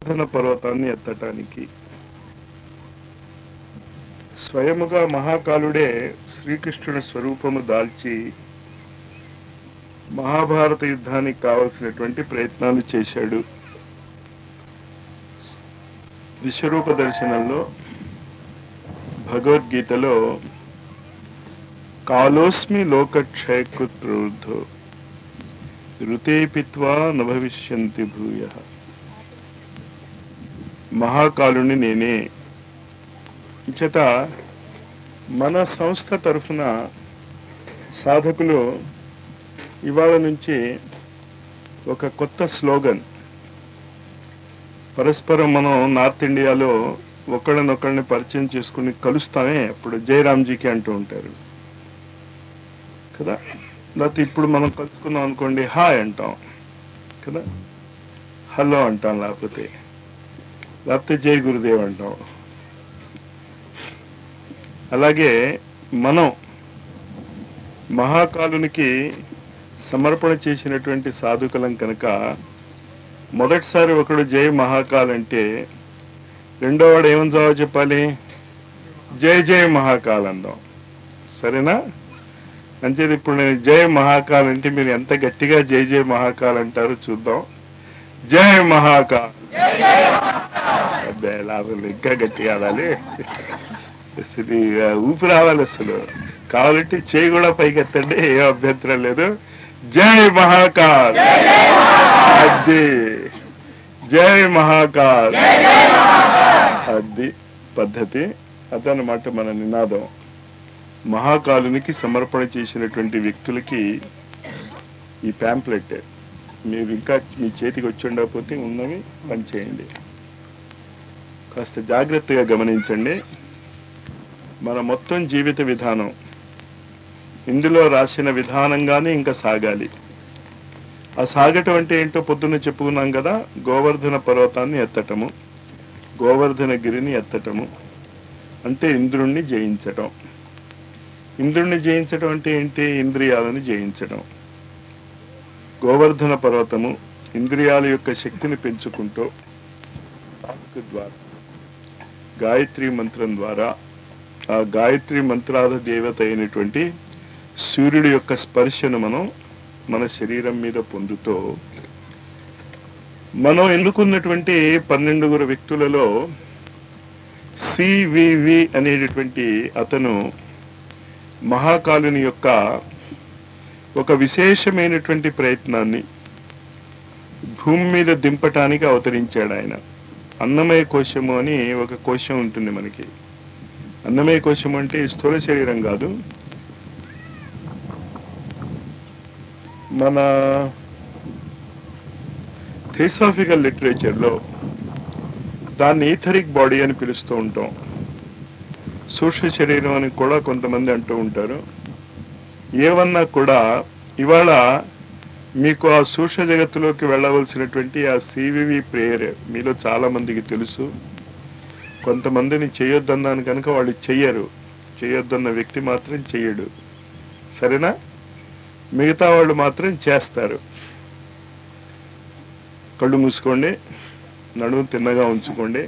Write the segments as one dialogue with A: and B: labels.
A: గోవర్ధన పర్వతాన్ని ఎత్తటానికి స్వయముగా మహాకాలుడే శ్రీకృష్ణుని స్వరూపము దాల్చి మహాభారత యుద్ధానికి కావలసినటువంటి ప్రయత్నాలు చేశాడు విశ్వరూప దర్శనంలో భగవద్గీతలో కాలోస్మి లోకక్షయకృత్ ప్రవృద్ధో ఋతేపిత్వా నభవిష్యంతి భూయ మహాకాలుని నేనే చేత మన సంస్థ తరఫున సాధకులు ఇవాళ నుంచి ఒక కొత్త స్లోగన్ పరస్పరం మనం నార్త్ ఇండియాలో ఒకళ్ళనొకళ్ళని పరిచయం చేసుకుని కలుస్తామే అప్పుడు జయరామ్జీకి అంటూ ఉంటారు కదా లేకపోతే ఇప్పుడు మనం కలుసుకున్నాం అనుకోండి హాయ్ అంటాం కదా హలో అంటాం లేకపోతే లేకపోతే జై గురుదేవ్ అంటాం అలాగే మనం మహాకాలునికి సమర్పణ చేసినటువంటి సాధుకులం కనుక మొదటిసారి ఒకడు జై మహాకాల్ అంటే రెండో వాడు ఏమని జవాబు చెప్పాలి జై జై మహాకాల్ అందాం సరేనా అంటే ఇప్పుడు నేను జై మహాకాల్ అంటే మీరు ఎంత గట్టిగా జై జై మహాకాల్ అంటారో చూద్దాం జై మహాకాల్ అదే లాభం లేదు. ఇంకా గట్టిగా అనాలి ఇది ఆ, ఊపి రావాలి అసలు కావాలంటే చేయి కూడా పైకి ఎత్తండి ఏ అభ్యంతరం లేదు జై మహాకాల్ అది జై మహాకాల్ అది పద్ధతి అదనమాట మన నినాదం మహాకాలునికి సమర్పణ చేసినటువంటి వ్యక్తులకి ఈ ప్యాంప్లెట్ మీరు ఇంకా మీ చేతికి వచ్చి ఉండకపోతే ఉన్నవి పనిచేయండి కాస్త జాగ్రత్తగా గమనించండి మన మొత్తం జీవిత విధానం ఇందులో రాసిన విధానంగానే ఇంకా సాగాలి ఆ సాగటం అంటే ఏంటో పొద్దున్న చెప్పుకున్నాం కదా గోవర్ధన పర్వతాన్ని ఎత్తటము గోవర్ధన గిరిని ఎత్తటము అంటే ఇంద్రుణ్ణి జయించటం ఇంద్రుణ్ణి జయించడం అంటే ఏంటి ఇంద్రియాలను జయించడం గోవర్ధన పర్వతము ఇంద్రియాల యొక్క శక్తిని పెంచుకుంటూ వాక్ ద్వారా గాయత్రి మంత్రం ద్వారా ఆ గాయత్రి మంత్రాల దేవత అయినటువంటి సూర్యుడి యొక్క స్పర్శను మనం మన శరీరం మీద పొందుతూ మనం ఎన్నుకున్నటువంటి పన్నెండుగురు వ్యక్తులలో సివివి అనేటటువంటి అతను మహాకాలుని యొక్క ఒక విశేషమైనటువంటి ప్రయత్నాన్ని భూమి మీద దింపటానికి అవతరించాడు ఆయన అన్నమయ కోశము అని ఒక కోశం ఉంటుంది మనకి అన్నమయ కోశం అంటే స్థూల శరీరం కాదు మన థియోసాఫికల్ లిటరేచర్లో దాన్ని ఈథరిక్ బాడీ అని పిలుస్తూ ఉంటాం సూక్ష్మ శరీరం అని కూడా కొంతమంది అంటూ ఉంటారు ఏవన్నా కూడా ఇవాళ మీకు ఆ సూక్ష్మ జగత్తులోకి వెళ్ళవలసినటువంటి ఆ సివివి ప్రేయర్ మీలో చాలా మందికి తెలుసు కొంతమందిని చేయొద్దన్నాను కనుక వాళ్ళు చెయ్యరు చేయొద్దన్న వ్యక్తి మాత్రం చెయ్యడు సరేనా మిగతా వాళ్ళు మాత్రం చేస్తారు కళ్ళు మూసుకోండి నడుము తిన్నగా ఉంచుకోండి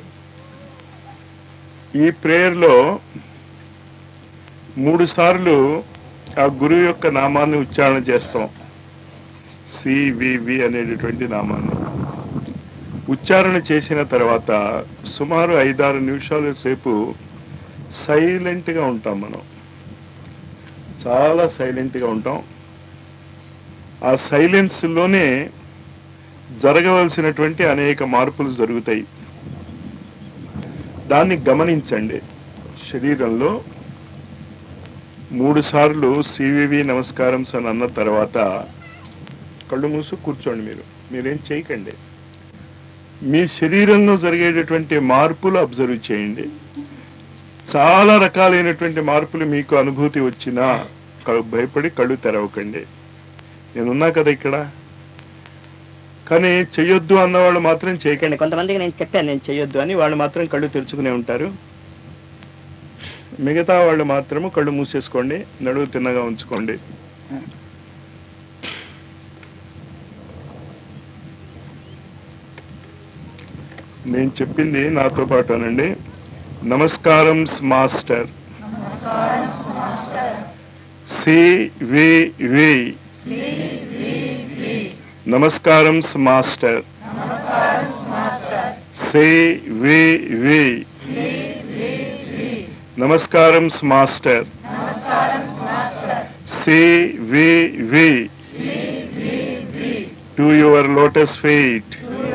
A: ఈ ప్రేయర్లో మూడు సార్లు ఆ గురువు యొక్క నామాన్ని ఉచ్చారణ చేస్తాం సివివి అనేటటువంటి నామాన్ని ఉచ్చారణ చేసిన తర్వాత సుమారు ఐదారు నిమిషాల సేపు సైలెంట్గా ఉంటాం మనం చాలా సైలెంట్గా ఉంటాం ఆ సైలెన్స్లోనే జరగవలసినటువంటి అనేక మార్పులు జరుగుతాయి దాన్ని గమనించండి శరీరంలో మూడు సార్లు సివివి నమస్కారం అని అన్న తర్వాత కళ్ళు మూసు కూర్చోండి మీరు మీరేం చేయకండి మీ శరీరంలో జరిగేటటువంటి మార్పులు అబ్జర్వ్ చేయండి చాలా రకాలైనటువంటి మార్పులు మీకు అనుభూతి వచ్చినా క- భయపడి కళ్ళు తెరవకండి నేనున్నా కదా ఇక్కడ కానీ చెయ్యొద్దు అన్నవాళ్ళు మాత్రం చేయకండి
B: చేయకండి కొంతమందికి నేను చెప్పాను నేను
A: చెయ్యొద్దు అని వాళ్ళు మాత్రం కళ్ళు తెరుచుకునే ఉంటారు మిగతా వాళ్ళు మాత్రము కళ్ళు మూసేసుకోండి నడువు తిన్నగా ఉంచుకోండి నేను చెప్పింది నాతో పాటు అనండి నమస్కారం మాస్టర్ సివివి నమస్కారం మాస్టర్ సివివి నమస్కారం master CVV to your lotus feet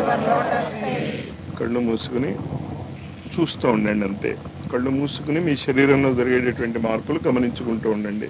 A: కళ్ళు మూసుకుని చూస్తూ ఉండండి అంతే కళ్ళు మూసుకుని మీ శరీరంలో జరిగేటటువంటి మార్పులు గమనించుకుంటూ ఉండండి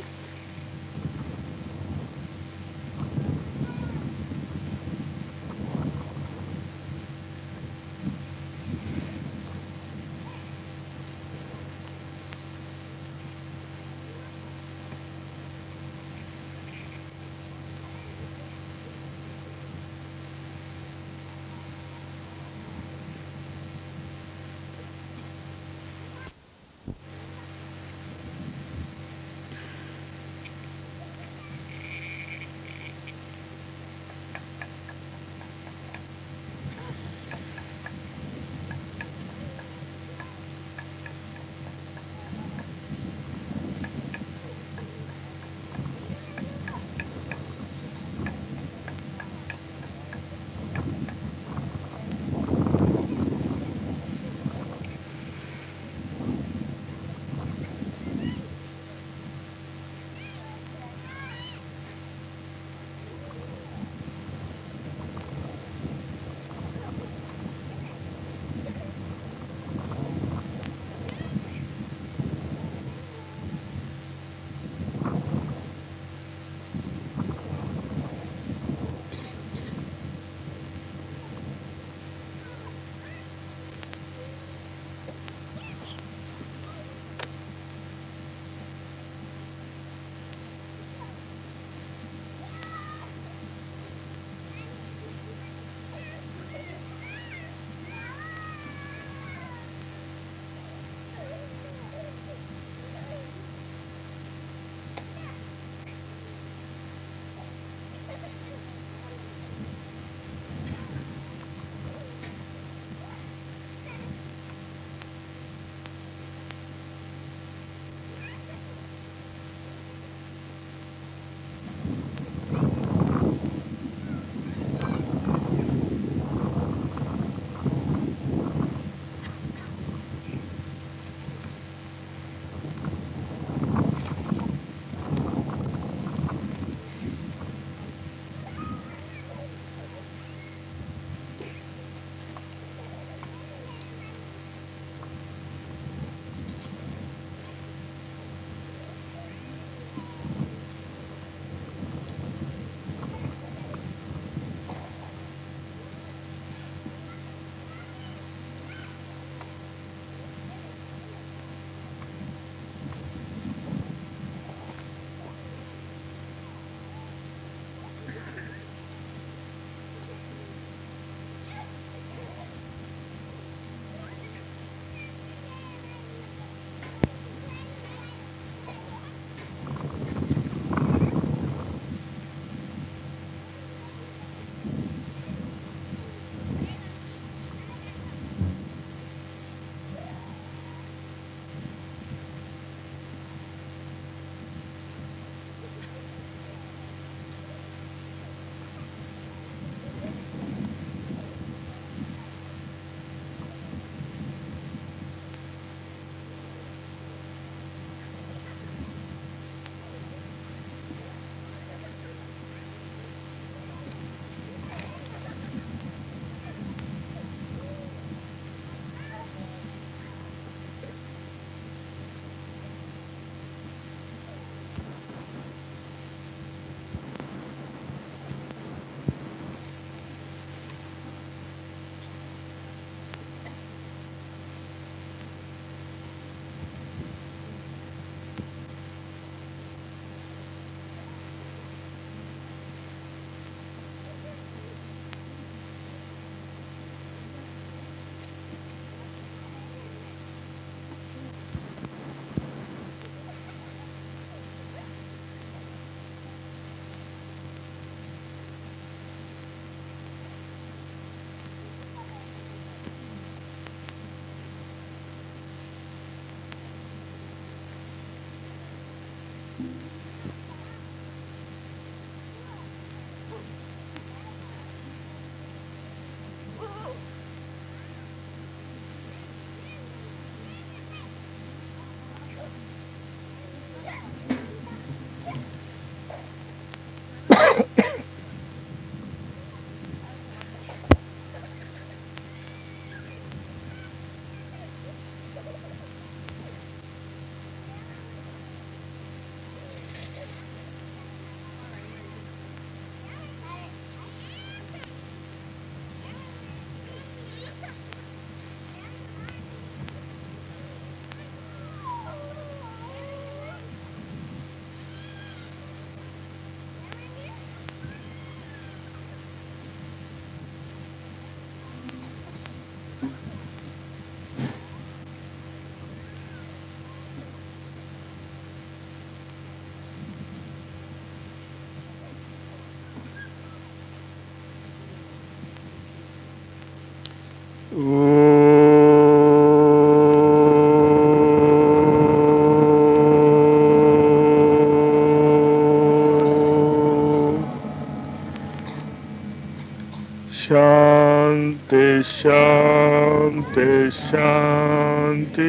A: శాంతి శాంతి శాంతి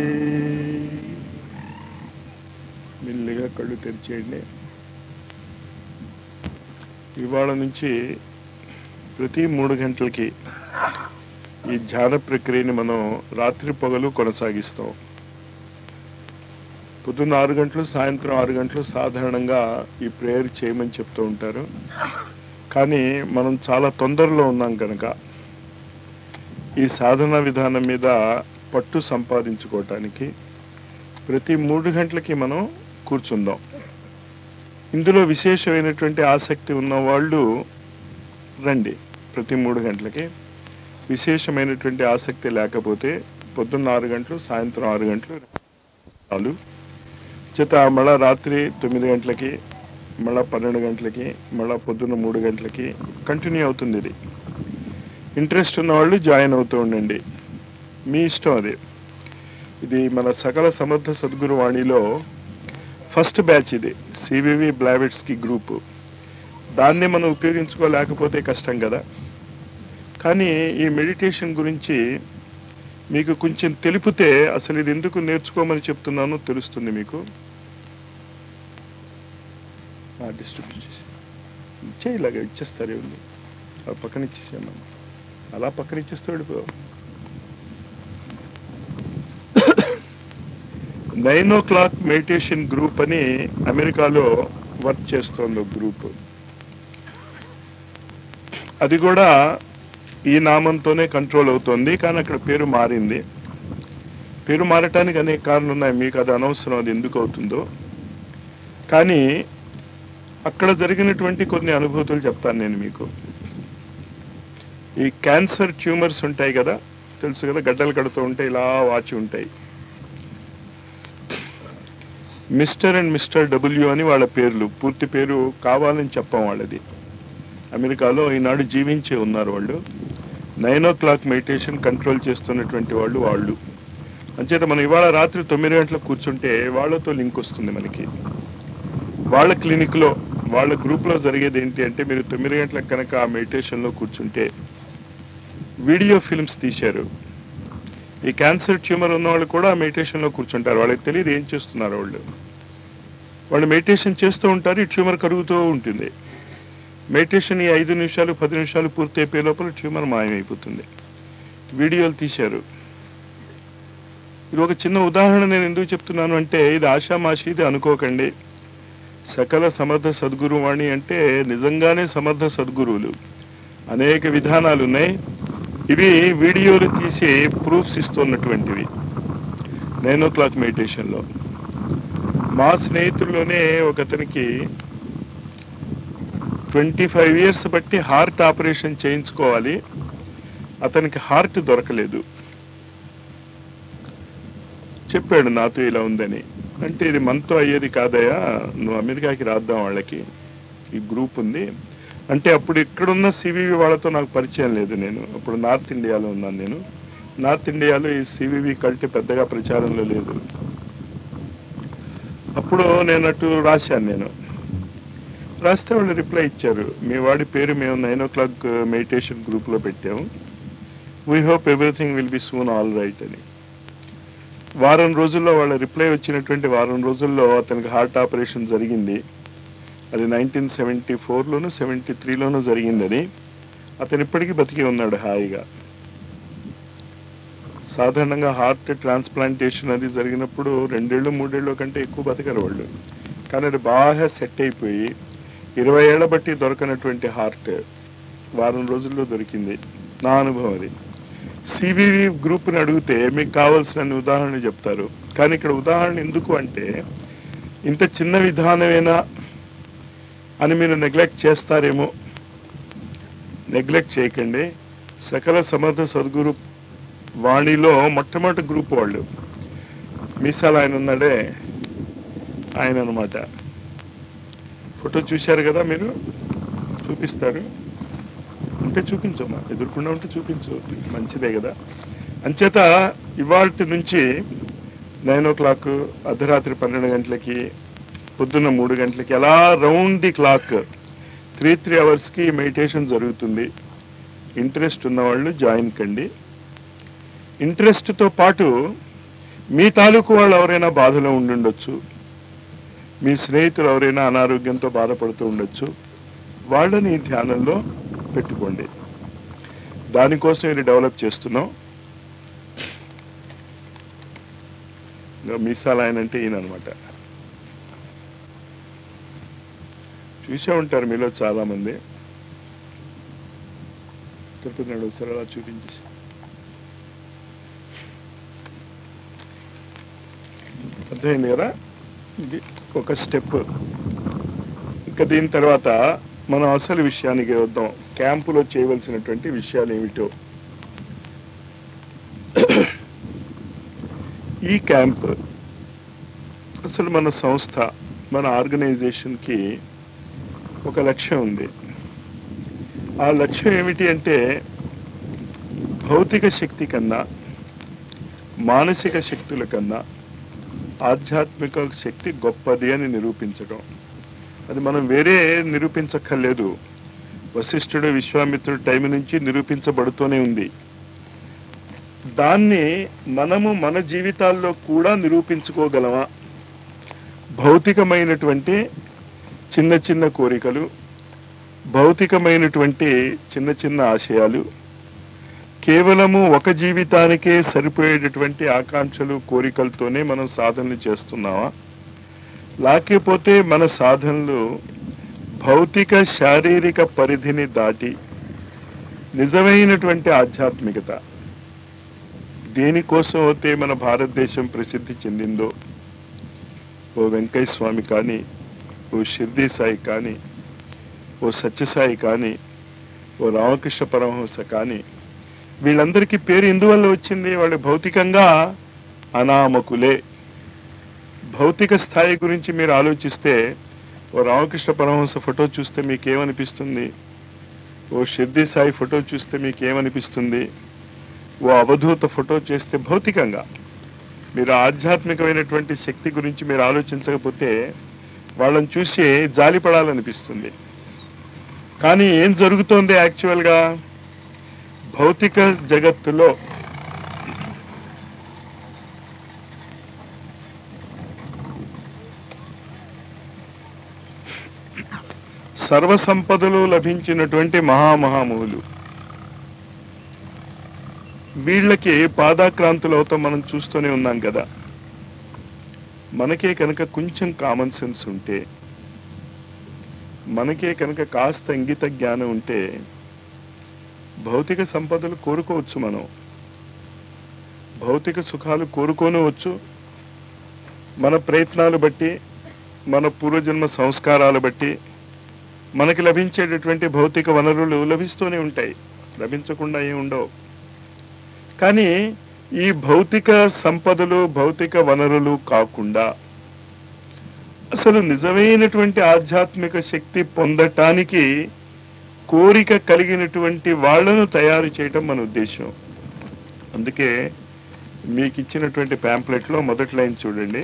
A: మెల్లిగా కళ్ళు తెరిచేయండి ఇవాళ నుంచి ప్రతి మూడు గంటలకి ఈ ధ్యాన ప్రక్రియని మనం రాత్రి పగలు కొనసాగిస్తాం పొద్దున్న ఆరు గంటలు సాయంత్రం ఆరు గంటలు సాధారణంగా ఈ ప్రేయర్ చేయమని చెప్తూ ఉంటారు కానీ మనం చాలా తొందరలో ఉన్నాం కనుక ఈ సాధన విధానం మీద పట్టు సంపాదించుకోవటానికి ప్రతి మూడు గంటలకి మనం కూర్చుందాం ఇందులో విశేషమైనటువంటి ఆసక్తి ఉన్న వాళ్ళు రండి ప్రతి మూడు గంటలకి విశేషమైనటువంటి ఆసక్తి లేకపోతే పొద్దున్న ఆరు గంటలు సాయంత్రం ఆరు గంటలు చాలు చేత మళ్ళా రాత్రి తొమ్మిది గంటలకి మళ్ళా పన్నెండు గంటలకి మళ్ళా పొద్దున్న మూడు గంటలకి కంటిన్యూ అవుతుంది ఇది ఇంట్రెస్ట్ ఉన్న వాళ్ళు జాయిన్ అవుతూ ఉండండి మీ ఇష్టం అది ఇది మన సకల సమర్థ సద్గురు వాణిలో ఫస్ట్ బ్యాచ్ ఇది సివివి బ్లావెట్స్కి గ్రూపు దాన్ని మనం ఉపయోగించుకోలేకపోతే కష్టం కదా కానీ ఈ మెడిటేషన్ గురించి మీకు కొంచెం తెలిపితే అసలు ఇది ఎందుకు నేర్చుకోమని చెప్తున్నానో తెలుస్తుంది మీకు డిస్ట్రిబ్యూట్ చేసి ఇచ్చే ఇలాగ ఇచ్చేస్తారు ఏముంది ఆ పక్కన ఇచ్చేసాను అలా పక్కన ఇచ్చేస్తూ వెళ్ళిపో nine o'clock meditation group అని అమెరికాలో వర్క్ చేస్తోంది ఒక గ్రూప్ అది కూడా ఈ నామంతోనే కంట్రోల్ అవుతోంది కానీ అక్కడ పేరు మారింది పేరు మారటానికి అనేక కారణాలు ఉన్నాయి మీకు అది అనవసరం అది ఎందుకు అవుతుందో కానీ అక్కడ జరిగినటువంటి కొన్ని అనుభూతులు చెప్తాను నేను మీకు ఈ క్యాన్సర్ ట్యూమర్స్ ఉంటాయి కదా తెలుసు కదా గడ్డలు కడుతూ ఉంటే ఇలా వాచి ఉంటాయి మిస్టర్ అండ్ మిస్టర్ డబ్ల్యూ అని వాళ్ళ పేర్లు పూర్తి పేరు కావాలని చెప్పం వాళ్ళది అమెరికాలో ఈనాడు జీవించే ఉన్నారు వాళ్ళు nine o'clock meditation control చేస్తున్నటువంటి వాళ్ళు వాళ్ళు అంచేత మనం ఇవాళ రాత్రి తొమ్మిది గంటలకు కూర్చుంటే వాళ్ళతో లింక్ వస్తుంది మనకి వాళ్ళ క్లినిక్లో వాళ్ళ గ్రూప్లో జరిగేది ఏంటి అంటే మీరు తొమ్మిది గంటలకు కనుక ఆ మెడిటేషన్లో కూర్చుంటే వీడియో ఫిల్మ్స్ తీశారు ఈ క్యాన్సర్ ట్యూమర్ ఉన్న వాళ్ళు కూడా మెడిటేషన్లో కూర్చుంటారు వాళ్ళకి తెలియదు ఏం చేస్తున్నారు వాళ్ళు వాళ్ళు మెడిటేషన్ చేస్తూ ఉంటారు ఈ ట్యూమర్ కరుగుతూ ఉంటుంది మెడిటేషన్ ఈ ఐదు నిమిషాలు పది నిమిషాలు పూర్తి అయిపోయే లోపల ట్యూమర్ మాయమైపోతుంది వీడియోలు తీశారు ఇది ఒక చిన్న ఉదాహరణ నేను ఎందుకు చెప్తున్నాను అంటే ఇది ఆషామాషి ఇది అనుకోకండి సకల సమర్థ సద్గురు వాణి అంటే నిజంగానే సమర్థ సద్గురువులు అనేక విధానాలు ఉన్నాయి ఇవి వీడియోలు తీసి ప్రూఫ్స్ ఇస్తున్నటువంటివి నైన్ ఓ క్లాక్ మెడిటేషన్లో మా స్నేహితుల్లోనే ఒకతనికి ట్వంటీ ఫైవ్ ఇయర్స్ బట్టి హార్ట్ ఆపరేషన్ చేయించుకోవాలి అతనికి హార్ట్ దొరకలేదు చెప్పాడు నాతో ఇలా ఉందని అంటే ఇది మనతో అయ్యేది కాదయ్యా నువ్వు అమెరికాకి రాద్దాం వాళ్ళకి ఈ గ్రూప్ ఉంది అంటే అప్పుడు ఇక్కడున్న సివివి వాళ్ళతో నాకు పరిచయం లేదు నేను అప్పుడు నార్త్ ఇండియాలో ఉన్నాను నేను నార్త్ ఇండియాలో ఈ సివివి కల్ట్ పెద్దగా ప్రచారంలో లేదు అప్పుడు నేను అటు రాశాను నేను రాస్తే వాళ్ళు రిప్లై ఇచ్చారు మీ వాడి పేరు మేము నైన్ ఓ క్లాక్ మెడిటేషన్ గ్రూప్లో పెట్టాము we hope everything will be soon all right అని వారం రోజుల్లో వాళ్ళ రిప్లై వచ్చినటువంటి వారం రోజుల్లో అతనికి హార్ట్ ఆపరేషన్ జరిగింది అది నైన్టీన్ సెవెంటీ ఫోర్లోను సెవెంటీ త్రీలోనూ జరిగింది అది అతను ఇప్పటికీ బతికి ఉన్నాడు హాయిగా సాధారణంగా హార్ట్ ట్రాన్స్ప్లాంటేషన్ అది జరిగినప్పుడు రెండేళ్ళు మూడేళ్ళు కంటే ఎక్కువ బతకరు వాళ్ళు కానీ అది బాగా సెట్ అయిపోయి ఇరవై ఏళ్ల బట్టి దొరకనటువంటి హార్ట్ వారం రోజుల్లో దొరికింది నా అనుభవం అది సివివి గ్రూప్ని అడిగితే మీకు కావాల్సిన ఉదాహరణ చెప్తారు కానీ ఇక్కడ ఉదాహరణ ఎందుకు అంటే ఇంత చిన్న విధానమేనా అని మీరు నెగ్లెక్ట్ చేస్తారేమో నెగ్లెక్ట్ చేయకండి సకల సమర్థ సద్గురు వాణిలో మొట్టమొదటి గ్రూప్ వాళ్ళు మీసాలు ఆయన ఉన్నాడే ఆయన అనమాట ఫోటో చూశారు కదా మీరు చూపిస్తారు ఉంటే చూపించమ్మా ఎదుర్కొండా ఉంటే చూపించు మంచిదే కదా అంచేత ఇవాళ నుంచి నైన్ ఓ క్లాక్ అర్ధరాత్రి పన్నెండు గంటలకి పొద్దున్న మూడు గంటలకి అలా round the clock three three అవర్స్కి మెడిటేషన్ జరుగుతుంది ఇంట్రెస్ట్ ఉన్న వాళ్ళు జాయిన్ కండి ఇంట్రెస్ట్తో పాటు మీ తాలూకు వాళ్ళు ఎవరైనా బాధలో ఉండుండొచ్చు మీ స్నేహితులు ఎవరైనా అనారోగ్యంతో బాధపడుతూ ఉండొచ్చు వాళ్ళని ఈ ధ్యానంలో పెట్టుకోండి దానికోసం ఇది డెవలప్ చేస్తున్నాం ఇంకా మీసాలు ఆయన అంటే ఈయన అనమాట చూసే ఉంటారు మీలో చాలా మంది చెప్తున్నాడు ఒకసారి అలా చూపించేసి అర్థమైంది కదా ఇది ఒక స్టెప్ ఇంకా దీని తర్వాత మనం అసలు విషయానికి వద్దాం క్యాంపులో చేయవలసినటువంటి విషయాలు ఏమిటో ఈ క్యాంప్ అసలు మన సంస్థ మన ఆర్గనైజేషన్కి ఒక లక్ష్యం ఉంది ఆ లక్ష్యం ఏమిటి అంటే భౌతిక శక్తి కన్నా మానసిక శక్తుల కన్నా ఆధ్యాత్మిక శక్తి గొప్పది అని నిరూపించడం అది మనం వేరే నిరూపించక్కర్లేదు వశిష్ఠుడు విశ్వామిత్రుడు టైం నుంచి నిరూపించబడుతూనే ఉంది దాన్ని మనము మన జీవితాల్లో కూడా నిరూపించుకోగలమా భౌతికమైనటువంటి చిన్న చిన్న కోరికలు భౌతికమైనటువంటి చిన్న చిన్న ఆశయాలు కేవలము ఒక జీవితానికే సరిపోయేటటువంటి ఆకాంక్షలు కోరికలతోనే మనం సాధనలు చేస్తున్నామా లేకపోతే మన సాధనలు భౌతిక శారీరక పరిధిని దాటి నిజమైనటువంటి ఆధ్యాత్మికత దేనికోసం అయితే మన భారతదేశం ప్రసిద్ధి చెందిందో ఓ వెంకయ్య స్వామి కానీ ఓ షిర్దీ సాయి కానీ ఓ సత్యసాయి కానీ ఓ రామకృష్ణ పరమహంస కానీ వీళ్ళందరికీ పేరు ఎందువల్ల వచ్చింది వాళ్ళు భౌతికంగా అనామకులే భౌతిక స్థాయి గురించి మీరు ఆలోచిస్తే ఓ రామకృష్ణ పరమహంస ఫోటో చూస్తే మీకేమనిపిస్తుంది ఓ షిర్దీ సాయి ఫోటో చూస్తే మీకేమనిపిస్తుంది ఓ అవధూత ఫోటో చేస్తే భౌతికంగా మీరు ఆధ్యాత్మికమైనటువంటి శక్తి గురించి మీరు ఆలోచించకపోతే వాళ్ళని చూసి జాలిపడాలనిపిస్తుంది కానీ ఏం జరుగుతోంది యాక్చువల్గా భౌతిక జగత్తులో సర్వ సంపదలు లభించినటువంటి మహామహాములు వీళ్ళకి పాదాక్రాంతులు అవుతాం మనం చూస్తూనే ఉన్నాం కదా మనకే కనుక కొంచెం కామన్ సెన్స్ ఉంటే మనకే కనుక కాస్త ఇంగిత జ్ఞానం ఉంటే భౌతిక సంపదలు కోరుకోవచ్చు మనం భౌతిక సుఖాలు కోరుకోనవచ్చు మన ప్రయత్నాలు బట్టి మన పూర్వజన్మ సంస్కారాలు బట్టి మనకి లభించేటటువంటి భౌతిక వనరులు లభిస్తూనే ఉంటాయి లభించకుండా ఏమి ఉండవు కానీ ఈ భౌతిక సంపదలు భౌతిక వనరులు కాకుండా అసలు నిజమైనటువంటి ఆధ్యాత్మిక శక్తి పొందటానికి కోరిక కలిగినటువంటి వాళ్ళను తయారు చేయటం మన ఉద్దేశం అందుకే మీకు ఇచ్చినటువంటి ప్యాంప్లెట్లో మొదటి లైన్ చూడండి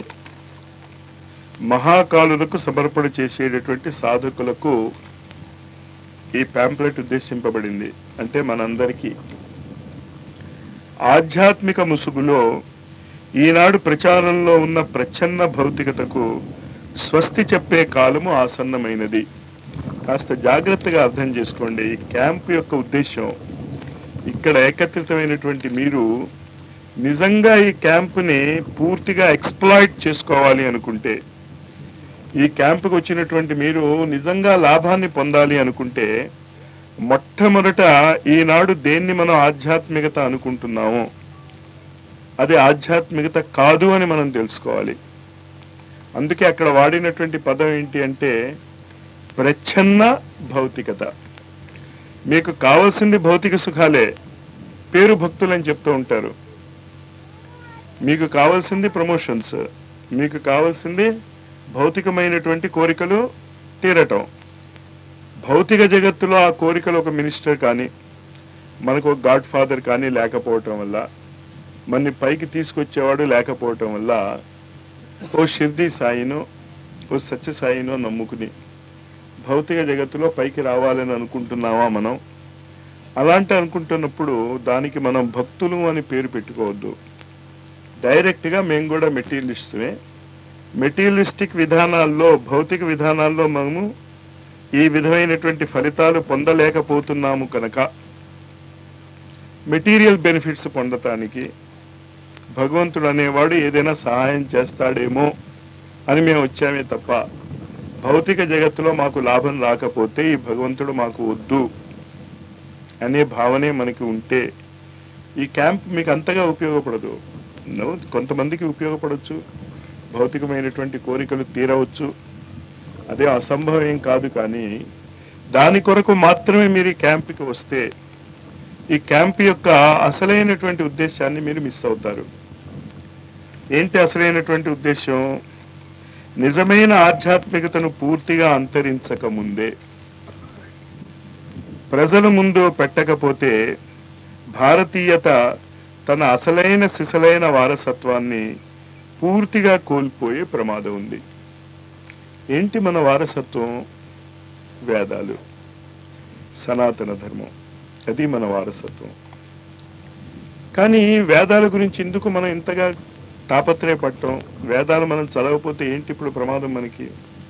A: మహాకాలులకు సమర్పణ చేసేటటువంటి సాధకులకు ఈ ప్యాంప్లెట్ ఉద్దేశింపబడింది అంటే మనందరికీ ఆధ్యాత్మిక ముసుగులో ఈనాడు ప్రచారంలో ఉన్న ప్రచ్ఛన్న భౌతికతకు స్వస్తి చెప్పే కాలము ఆసన్నమైనది కాస్త జాగ్రత్తగా అర్థం చేసుకోండి ఈ క్యాంప్ యొక్క ఉద్దేశం ఇక్కడ ఏకత్రితమైనటువంటి మీరు నిజంగా ఈ క్యాంపుని పూర్తిగా ఎక్స్ప్లాయిట్ చేసుకోవాలి అనుకుంటే ఈ క్యాంపుకు వచ్చినటువంటి మీరు నిజంగా లాభాన్ని పొందాలి అనుకుంటే మొట్టమొదట ఈనాడు దేన్ని మనం ఆధ్యాత్మికత అనుకుంటున్నామో అది ఆధ్యాత్మికత కాదు అని మనం తెలుసుకోవాలి అందుకే అక్కడ వాడినటువంటి పదం ఏంటి అంటే ప్రచ్ఛన్న భౌతికత మీకు కావాల్సింది భౌతిక సుఖాలే పేరు భక్తులని చెప్తూ ఉంటారు మీకు కావాల్సింది ప్రమోషన్స్ మీకు కావాల్సింది భౌతికమైనటువంటి కోరికలు తీరటం భౌతిక జగత్తులో ఆ కోరికలు ఒక మినిస్టర్ కానీ మనకు ఒక గాడ్ ఫాదర్ కానీ లేకపోవటం వల్ల మనని పైకి తీసుకొచ్చేవాడు లేకపోవటం వల్ల ఓ షిర్దీ సాయినో ఓ సత్య సాయినో నమ్ముకుని భౌతిక జగత్తులో పైకి రావాలని అనుకుంటున్నావా మనం అలాంటి అనుకుంటున్నప్పుడు దానికి మనం భక్తులు అని పేరు పెట్టుకోవద్దు డైరెక్ట్గా మేము కూడా మెటీరియలిస్టుమే మెటీరియలిస్టిక్ విధానాల్లో భౌతిక విధానాల్లో మనము ఈ విధమైనటువంటి ఫలితాలు పొందలేకపోతున్నాము కనుక మెటీరియల్ బెనిఫిట్స్ పొందటానికి భగవంతుడు అనేవాడు ఏదైనా సహాయం చేస్తాడేమో అని మేము వచ్చామే తప్ప భౌతిక జగత్తులో మాకు లాభం రాకపోతే ఈ భగవంతుడు మాకు వద్దు అనే భావనే మనకి ఉంటే ఈ క్యాంప్ మీకు అంతగా ఉపయోగపడదు నో, కొంతమందికి ఉపయోగపడవచ్చు భౌతికమైనటువంటి కోరికలు తీరవచ్చు అదే అసంభవం ఏం కాదు కానీ దాని కొరకు మాత్రమే మీరు ఈ క్యాంప్కి వస్తే ఈ క్యాంప్ యొక్క అసలైనటువంటి ఉద్దేశాన్ని మీరు మిస్ అవుతారు ఏంటి అసలైనటువంటి ఉద్దేశం నిజమైన ఆధ్యాత్మికతను పూర్తిగా అంతరించక ముందే ప్రజల ముందు పెట్టకపోతే భారతీయత తన అసలైన సిసలైన వారసత్వాన్ని పూర్తిగా కోల్పోయే ప్రమాదం ఉంది ఏంటి మన వారసత్వం వేదాలు సనాతన ధర్మం అది మన వారసత్వం కానీ వేదాల గురించి ఎందుకు మనం ఇంతగా తాపత్రయపడటం వేదాలు మనం చదవకపోతే ఏంటి ఇప్పుడు ప్రమాదం మనకి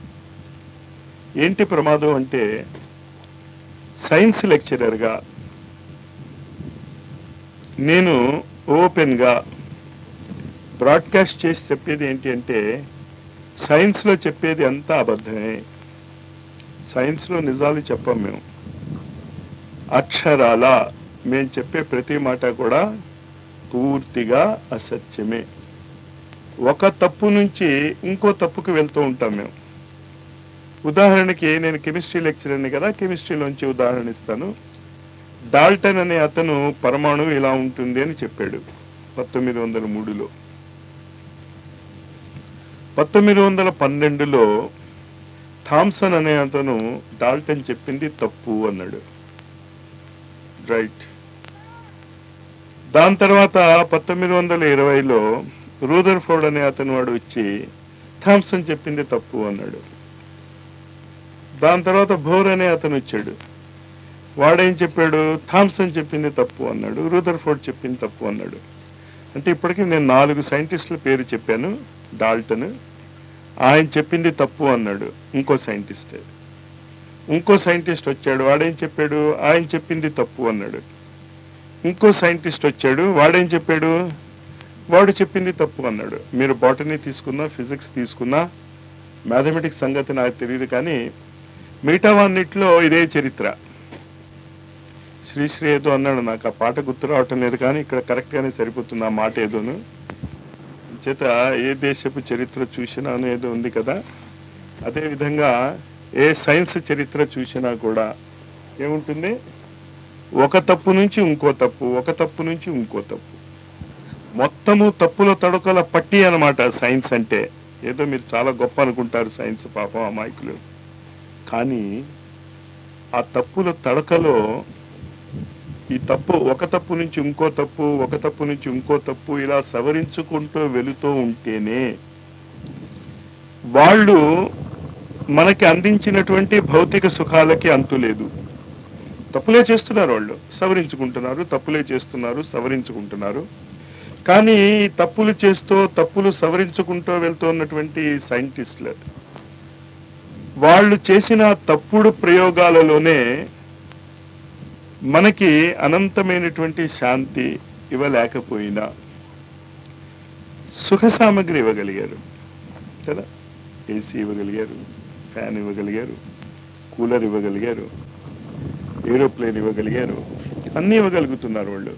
A: ఏంటి ప్రమాదం అంటే సైన్స్ లెక్చరర్గా నేను ఓపెన్గా బ్రాడ్కాస్ట్ చేసి చెప్పేది ఏంటి అంటే సైన్స్లో చెప్పేది అంతా అబద్ధమే సైన్స్లో నిజాలు చెప్పం మేము అక్షరాల మేము చెప్పే ప్రతి మాట కూడా పూర్తిగా అసత్యమే ఒక తప్పు నుంచి ఇంకో తప్పుకు వెళ్తూ ఉంటాం మేము ఉదాహరణకి నేను కెమిస్ట్రీ లెక్చరర్ని కదా కెమిస్ట్రీలోంచి ఉదాహరణ ఇస్తాను డాల్టన్ అనే అతను పరమాణువు ఇలా ఉంటుంది అని చెప్పాడు పంతొమ్మిది వందల మూడులో పంతొమ్మిది వందల పన్నెండులో థామ్సన్ అనే అతను డాల్టన్ చెప్పింది తప్పు అన్నాడు రైట్ దాని తర్వాత పంతొమ్మిది వందల ఇరవైలో రూదర్ఫోర్డ్ అనే అతను వాడు వచ్చి థామ్సన్ చెప్పింది తప్పు అన్నాడు దాని తర్వాత భోర్ అనే అతను వచ్చాడు వాడేం చెప్పాడు థామ్సన్ చెప్పింది తప్పు అన్నాడు రూదర్ఫోర్డ్ చెప్పింది తప్పు అన్నాడు అంటే ఇప్పటికీ నేను నాలుగు సైంటిస్టుల పేరు చెప్పాను డాల్టన్ ఆయన చెప్పింది తప్పు అన్నాడు ఇంకో సైంటిస్ట్ ఇంకో సైంటిస్ట్ వచ్చాడు వాడేం చెప్పాడు ఆయన చెప్పింది తప్పు అన్నాడు ఇంకో సైంటిస్ట్ వచ్చాడు వాడేం చెప్పాడు వాడు చెప్పింది తప్పు అన్నాడు మీరు బాటనీ తీసుకున్నా ఫిజిక్స్ తీసుకున్నా మ్యాథమెటిక్స్ సంగతి నాకు తెలియదు కానీ మిగతా వాన్నిట్లో ఇదే చరిత్ర శ్రీశ్రీ ఏదో అన్నాడు నాకు ఆ పాట గుర్తు రావటం లేదు కానీ ఇక్కడ కరెక్ట్ గానే సరిపోతుంది ఆ మాట ఏదోను చేత ఏ దేశపు చరిత్ర చూసినాను ఏదో ఉంది కదా అదే విధంగా ఏ సైన్స్ చరిత్ర చూసినా కూడా ఏముంటుంది ఒక తప్పు నుంచి ఇంకో తప్పు ఒక తప్పు నుంచి ఇంకో తప్పు మొత్తము తప్పుల తడుకల పట్టి అన్నమాట సైన్స్ అంటే ఏదో మీరు చాలా గొప్ప అనుకుంటారు సైన్స్ పాపం అమాయకులు కానీ ఆ తప్పుల తడకలో ఈ తప్పు ఒక తప్పు నుంచి ఇంకో తప్పు ఒక తప్పు నుంచి ఇంకో తప్పు ఇలా సవరించుకుంటూ వెళుతూ ఉంటేనే వాళ్ళు మనకి అందించినటువంటి భౌతిక సుఖాలకి అంతు లేదు తప్పులే చేస్తున్నారు వాళ్ళు సవరించుకుంటున్నారు తప్పులే చేస్తున్నారు సవరించుకుంటున్నారు కానీ ఈ తప్పులు చేస్తూ తప్పులు సవరించుకుంటూ వెళ్తున్నటువంటి సైంటిస్టులు వాళ్ళు చేసిన తప్పుడు ప్రయోగాలలోనే మనకి అనంతమైనటువంటి శాంతి ఇవ్వలేకపోయినా సుఖ సామగ్రి ఇవ్వగలిగారు కదా ఏసీ ఇవ్వగలిగారు ఫ్యాన్ ఇవ్వగలిగారు కూలర్ ఇవ్వగలిగారు ఏరోప్లేన్ ఇవ్వగలిగారు అన్నీ ఇవ్వగలుగుతున్నారు వాళ్ళు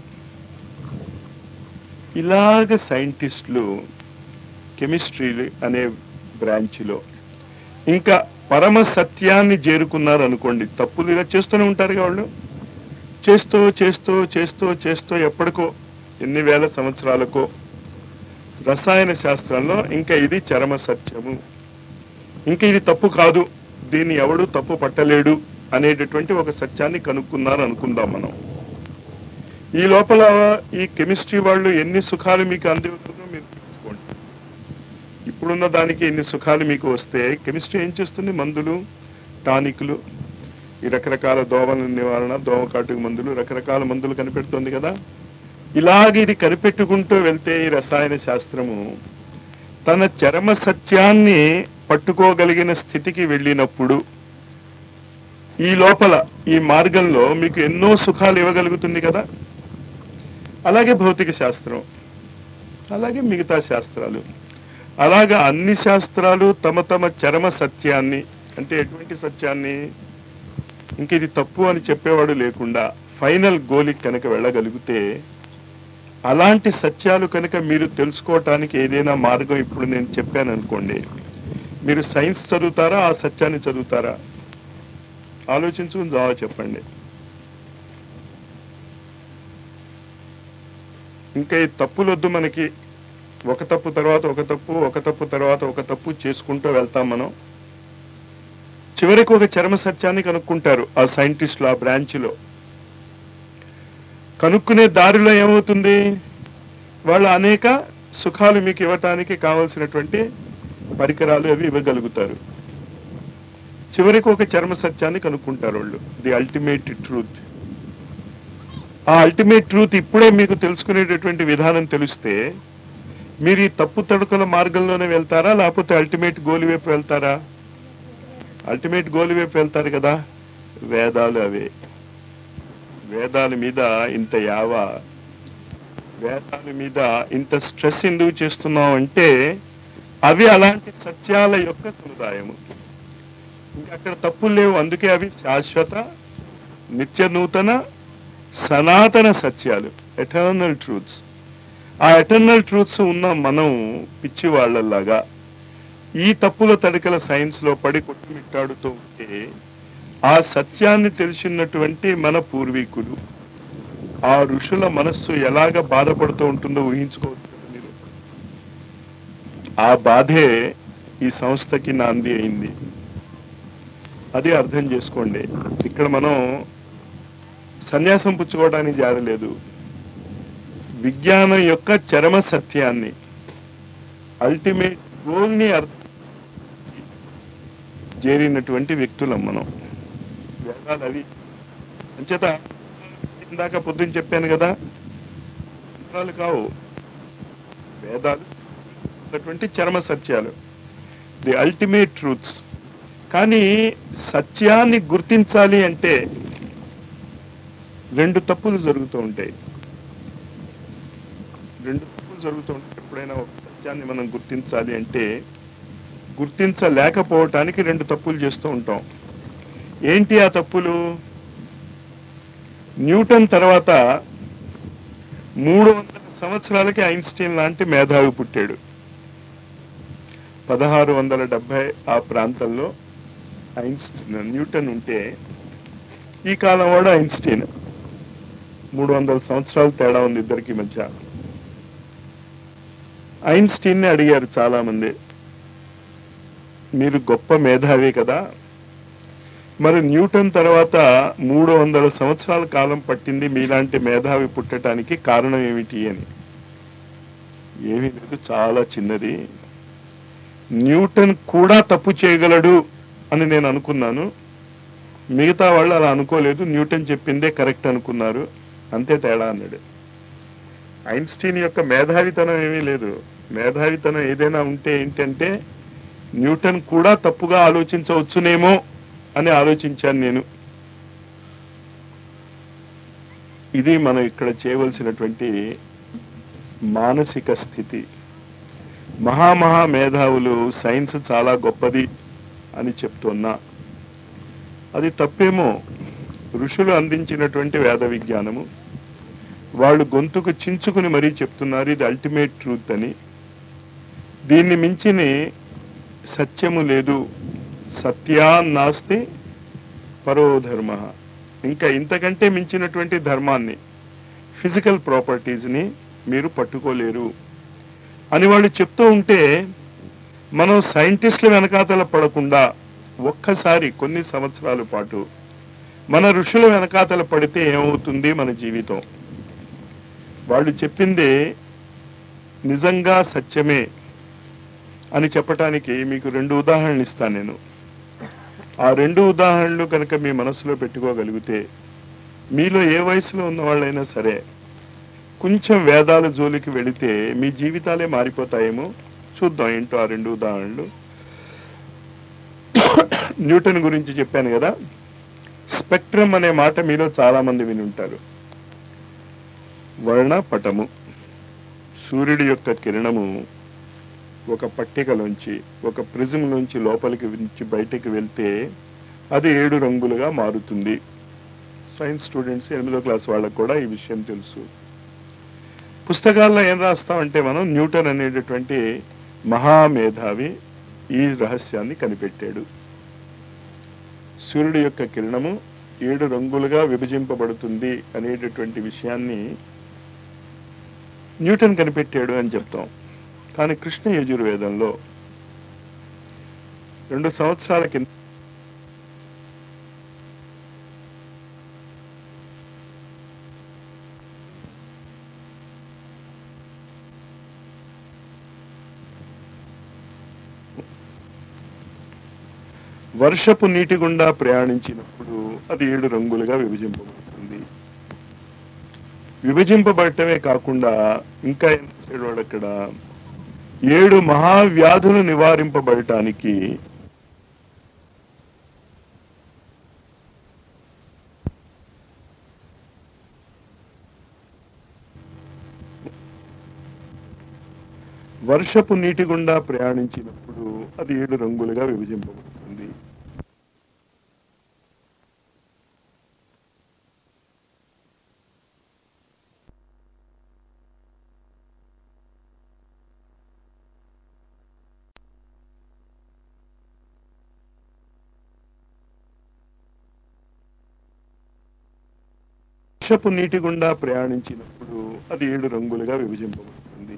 A: ఇలాగ సైంటిస్టులు కెమిస్ట్రీ అనే బ్రాంచ్లో ఇంకా పరమ సత్యాన్ని చేరుకున్నారు అనుకోండి తప్పులు ఇలా చేస్తూనే ఉంటారుగా వాళ్ళు చేస్తూ చేస్తూ చేస్తూ చేస్తూ ఎప్పటికో ఎన్ని వేల సంవత్సరాలకో రసాయన శాస్త్రంలో ఇంకా ఇది చరమ సత్యము ఇంకా ఇది తప్పు కాదు దీన్ని ఎవడు తప్పు పట్టలేడు అనేటటువంటి ఒక సత్యాన్ని కనుక్కున్నారు అనుకుందాం మనం ఈ లోపల ఈ కెమిస్ట్రీ వాళ్ళు ఎన్ని సుఖాలు మీకు అందివుతుందో మీరు తెలుసుకోండి ఇప్పుడున్న దానికి ఎన్ని సుఖాలు మీకు వస్తే కెమిస్ట్రీ ఏం చేస్తుంది మందులు టానిక్లు ఈ రకరకాల దోమల నివారణ దోమకాటుకు మందులు రకరకాల మందులు కనిపెడుతుంది కదా ఇలాగ ఇది కనిపెట్టుకుంటూ వెళ్తే ఈ రసాయన శాస్త్రము తన చరమ సత్యాన్ని పట్టుకోగలిగిన స్థితికి వెళ్ళినప్పుడు ఈ లోపల ఈ మార్గంలో మీకు ఎన్నో సుఖాలు ఇవ్వగలుగుతుంది కదా అలాగే భౌతిక శాస్త్రం అలాగే మిగతా శాస్త్రాలు అలాగా అన్ని శాస్త్రాలు తమ తమ చరమ సత్యాన్ని అంటే ఎటువంటి సత్యాన్ని ఇంక ఇది తప్పు అని చెప్పేవాడు లేకుండా ఫైనల్ గోలికి కనుక వెళ్ళగలిగితే అలాంటి సత్యాలు కనుక మీరు తెలుసుకోవటానికి ఏదైనా మార్గం ఇప్పుడు నేను చెప్పాను అనుకోండి మీరు సైన్స్ చదువుతారా ఆ సత్యాన్ని చదువుతారా ఆలోచించుకుని జవాబు చెప్పండి ఇంకా ఈ తప్పులు వద్దు మనకి ఒక తప్పు తర్వాత ఒక తప్పు ఒక తప్పు తర్వాత ఒక తప్పు చేసుకుంటూ వెళ్తాం మనం చివరికి ఒక చర్మ సత్యాన్ని కనుక్కుంటారు ఆ సైంటిస్టులు ఆ బ్రాంచ్లో కనుక్కునే దారిలో ఏమవుతుంది వాళ్ళు అనేక సుఖాలు మీకు ఇవ్వటానికి కావలసినటువంటి పరికరాలు అవి ఇవ్వగలుగుతారు చివరికి ఒక చర్మ సత్యాన్ని కనుక్కుంటారు వాళ్ళు ది అల్టిమేట్ ట్రూత్ ఆ అల్టిమేట్ ట్రూత్ ఇప్పుడే మీకు తెలుసుకునేటటువంటి విధానం తెలిస్తే మీరు ఈ తప్పు తడుకల మార్గంలోనే వెళ్తారా లేకపోతే అల్టిమేట్ గోల్ వైపు వెళ్తారా అల్టిమేట్ గోల్ వైపు వెళ్తారు కదా వేదాలు అవే వేదాల మీద ఇంత యావ వేదాల మీద ఇంత స్ట్రెస్ ఎందుకు చేస్తున్నాం అంటే అవి అలాంటి సత్యాల యొక్క సముదాయము ఇంకా అక్కడ తప్పులు లేవు అందుకే అవి శాశ్వత నిత్య నూతన సనాతన సత్యాలు ఎటర్నల్ ట్రూత్స్ ఆ ఎటర్నల్ ట్రూత్స్ ఉన్న మనం పిచ్చి వాళ్ళలాగా ఈ తప్పుల తడికల సైన్స్ లో పడి కొట్టుమిట్టాడుతూ ఉంటే ఆ సత్యాన్ని తెలిసినటువంటి మన పూర్వీకులు ఆ ఋషుల మనస్సు ఎలాగ బాధపడుతూ ఉంటుందో ఊహించుకోవచ్చు కదా మీరు ఆ బాధే ఈ సంస్థకి నాంది అయింది అది అర్థం చేసుకోండి ఇక్కడ మనం సన్యాసం పుచ్చుకోవడానికి జారలేదు విజ్ఞానం యొక్క చరమ సత్యాన్ని అల్టిమేట్ గోల్ని అర్థం చేరినటువంటి వ్యక్తులం మనం వేదాలు అవి అంచేత ఇందాక పొద్దున్న చెప్పాను కదా మంత్రాలు కావు వేదాలు ఉన్నటువంటి చరమ సత్యాలు ది అల్టిమేట్ ట్రూత్స్ కానీ సత్యాన్ని గుర్తించాలి అంటే రెండు తప్పులు జరుగుతూ ఉంటాయి రెండు తప్పులు జరుగుతూ ఉంటాయి ఎప్పుడైనా ఒక సత్యాన్ని మనం గుర్తించాలి అంటే గుర్తించలేకపోవటానికి రెండు తప్పులు చేస్తూ ఉంటాం ఏంటి ఆ తప్పులు న్యూటన్ తర్వాత మూడు వందల సంవత్సరాలకి ఐన్స్టీన్ లాంటి మేధావి పుట్టాడు పదహారు వందల డెబ్బై ఆ ప్రాంతంలో ఐన్స్టీన్ న్యూటన్ ఉంటే ఈ కాలం వాడు ఐన్స్టీన్ మూడు వందల సంవత్సరాలు తేడా ఉంది ఇద్దరికి మధ్య ఐన్స్టీన్ ని అడిగారు చాలా మంది మీరు గొప్ప మేధావి కదా మరి న్యూటన్ తర్వాత మూడు వందల సంవత్సరాల కాలం పట్టింది మీలాంటి మేధావి పుట్టడానికి కారణం ఏమిటి అని ఏమీ లేదు చాలా చిన్నది న్యూటన్ కూడా తప్పు చేయగలడు అని నేను అనుకున్నాను మిగతా వాళ్ళు అలా అనుకోలేదు న్యూటన్ చెప్పిందే కరెక్ట్ అనుకున్నారు అంతే తేడా అన్నాడు ఐన్స్టీన్ యొక్క మేధావితనం ఏమీ లేదు మేధావితనం ఏదైనా ఉంటే ఏంటంటే న్యూటన్ కూడా తప్పుగా ఆలోచించవచ్చునేమో అని ఆలోచించాను నేను ఇది మనం ఇక్కడ చేయవలసినటువంటి మానసిక స్థితి మహామహా మేధావులు సైన్స్ చాలా గొప్పది అని చెప్తున్నా అది తప్పేమో ఋషులు అందించినటువంటి వేద విజ్ఞానము వాళ్ళు గొంతుకు చించుకుని మరీ చెప్తున్నారు ఇది అల్టిమేట్ ట్రూత్ అని దీన్ని మించిన సత్యము లేదు సత్యా నాస్తి పరో ధర్మ ఇంకా ఇంతకంటే మించినటువంటి ధర్మాన్ని ఫిజికల్ ప్రాపర్టీస్ని మీరు పట్టుకోలేరు అని వాళ్ళు చెప్తూ ఉంటే మనం సైంటిస్టుల వెనకాతల పడకుండా ఒక్కసారి కొన్ని సంవత్సరాల పాటు మన ఋషుల వెనకాతల పడితే ఏమవుతుంది మన జీవితం వాళ్ళు చెప్పింది నిజంగా సత్యమే అని చెప్పటానికి మీకు రెండు ఉదాహరణలు ఇస్తాను నేను ఆ రెండు ఉదాహరణలు కనుక మీ మనసులో పెట్టుకోగలిగితే మీలో ఏ వయసులో ఉన్న వాళ్ళైనా సరే కొంచెం వేదాల జోలికి వెళితే మీ జీవితాలే మారిపోతాయేమో చూద్దాం ఏంటో ఆ రెండు ఉదాహరణలు న్యూటన్ గురించి చెప్పాను కదా స్పెక్ట్రమ్ అనే మాట మీలో చాలా మంది విని ఉంటారు వర్ణపటము సూర్యుడి యొక్క కిరణము ఒక పట్టికలోంచి ఒక ప్రిజం నుంచి లోపలికి నుంచి బయటికి వెళ్తే అది ఏడు రంగులుగా మారుతుంది సైన్స్ స్టూడెంట్స్ ఎనిమిదో క్లాస్ వాళ్ళకు కూడా ఈ విషయం తెలుసు పుస్తకాల్లో ఏం రాస్తామంటే మనం న్యూటన్ అనేటటువంటి మహామేధావి ఈ రహస్యాన్ని కనిపెట్టాడు సూర్యుడి యొక్క కిరణము ఏడు రంగులుగా విభజింపబడుతుంది అనేటటువంటి విషయాన్ని న్యూటన్ కనిపెట్టాడు అని చెప్తాం కానీ కృష్ణ యజుర్వేదంలో రెండు సంవత్సరాల కింద వర్షపు నీటి గుండా ప్రయాణించినప్పుడు అది ఏడు రంగులుగా విభజింపబడుతుంది విభజింపబడటమే కాకుండా ఇంకా ఏం చేశాడు వాడు అక్కడ ఏడు మహావ్యాధులు నివారింపబడటానికి వర్షపు నీటి గుండా ప్రయాణించినప్పుడు అది ఏడు రంగులుగా విభజింపబడుతుంది వర్షపు నీటి గుండా ప్రయాణించినప్పుడు అది ఏడు రంగులుగా విభజింపబడుతుంది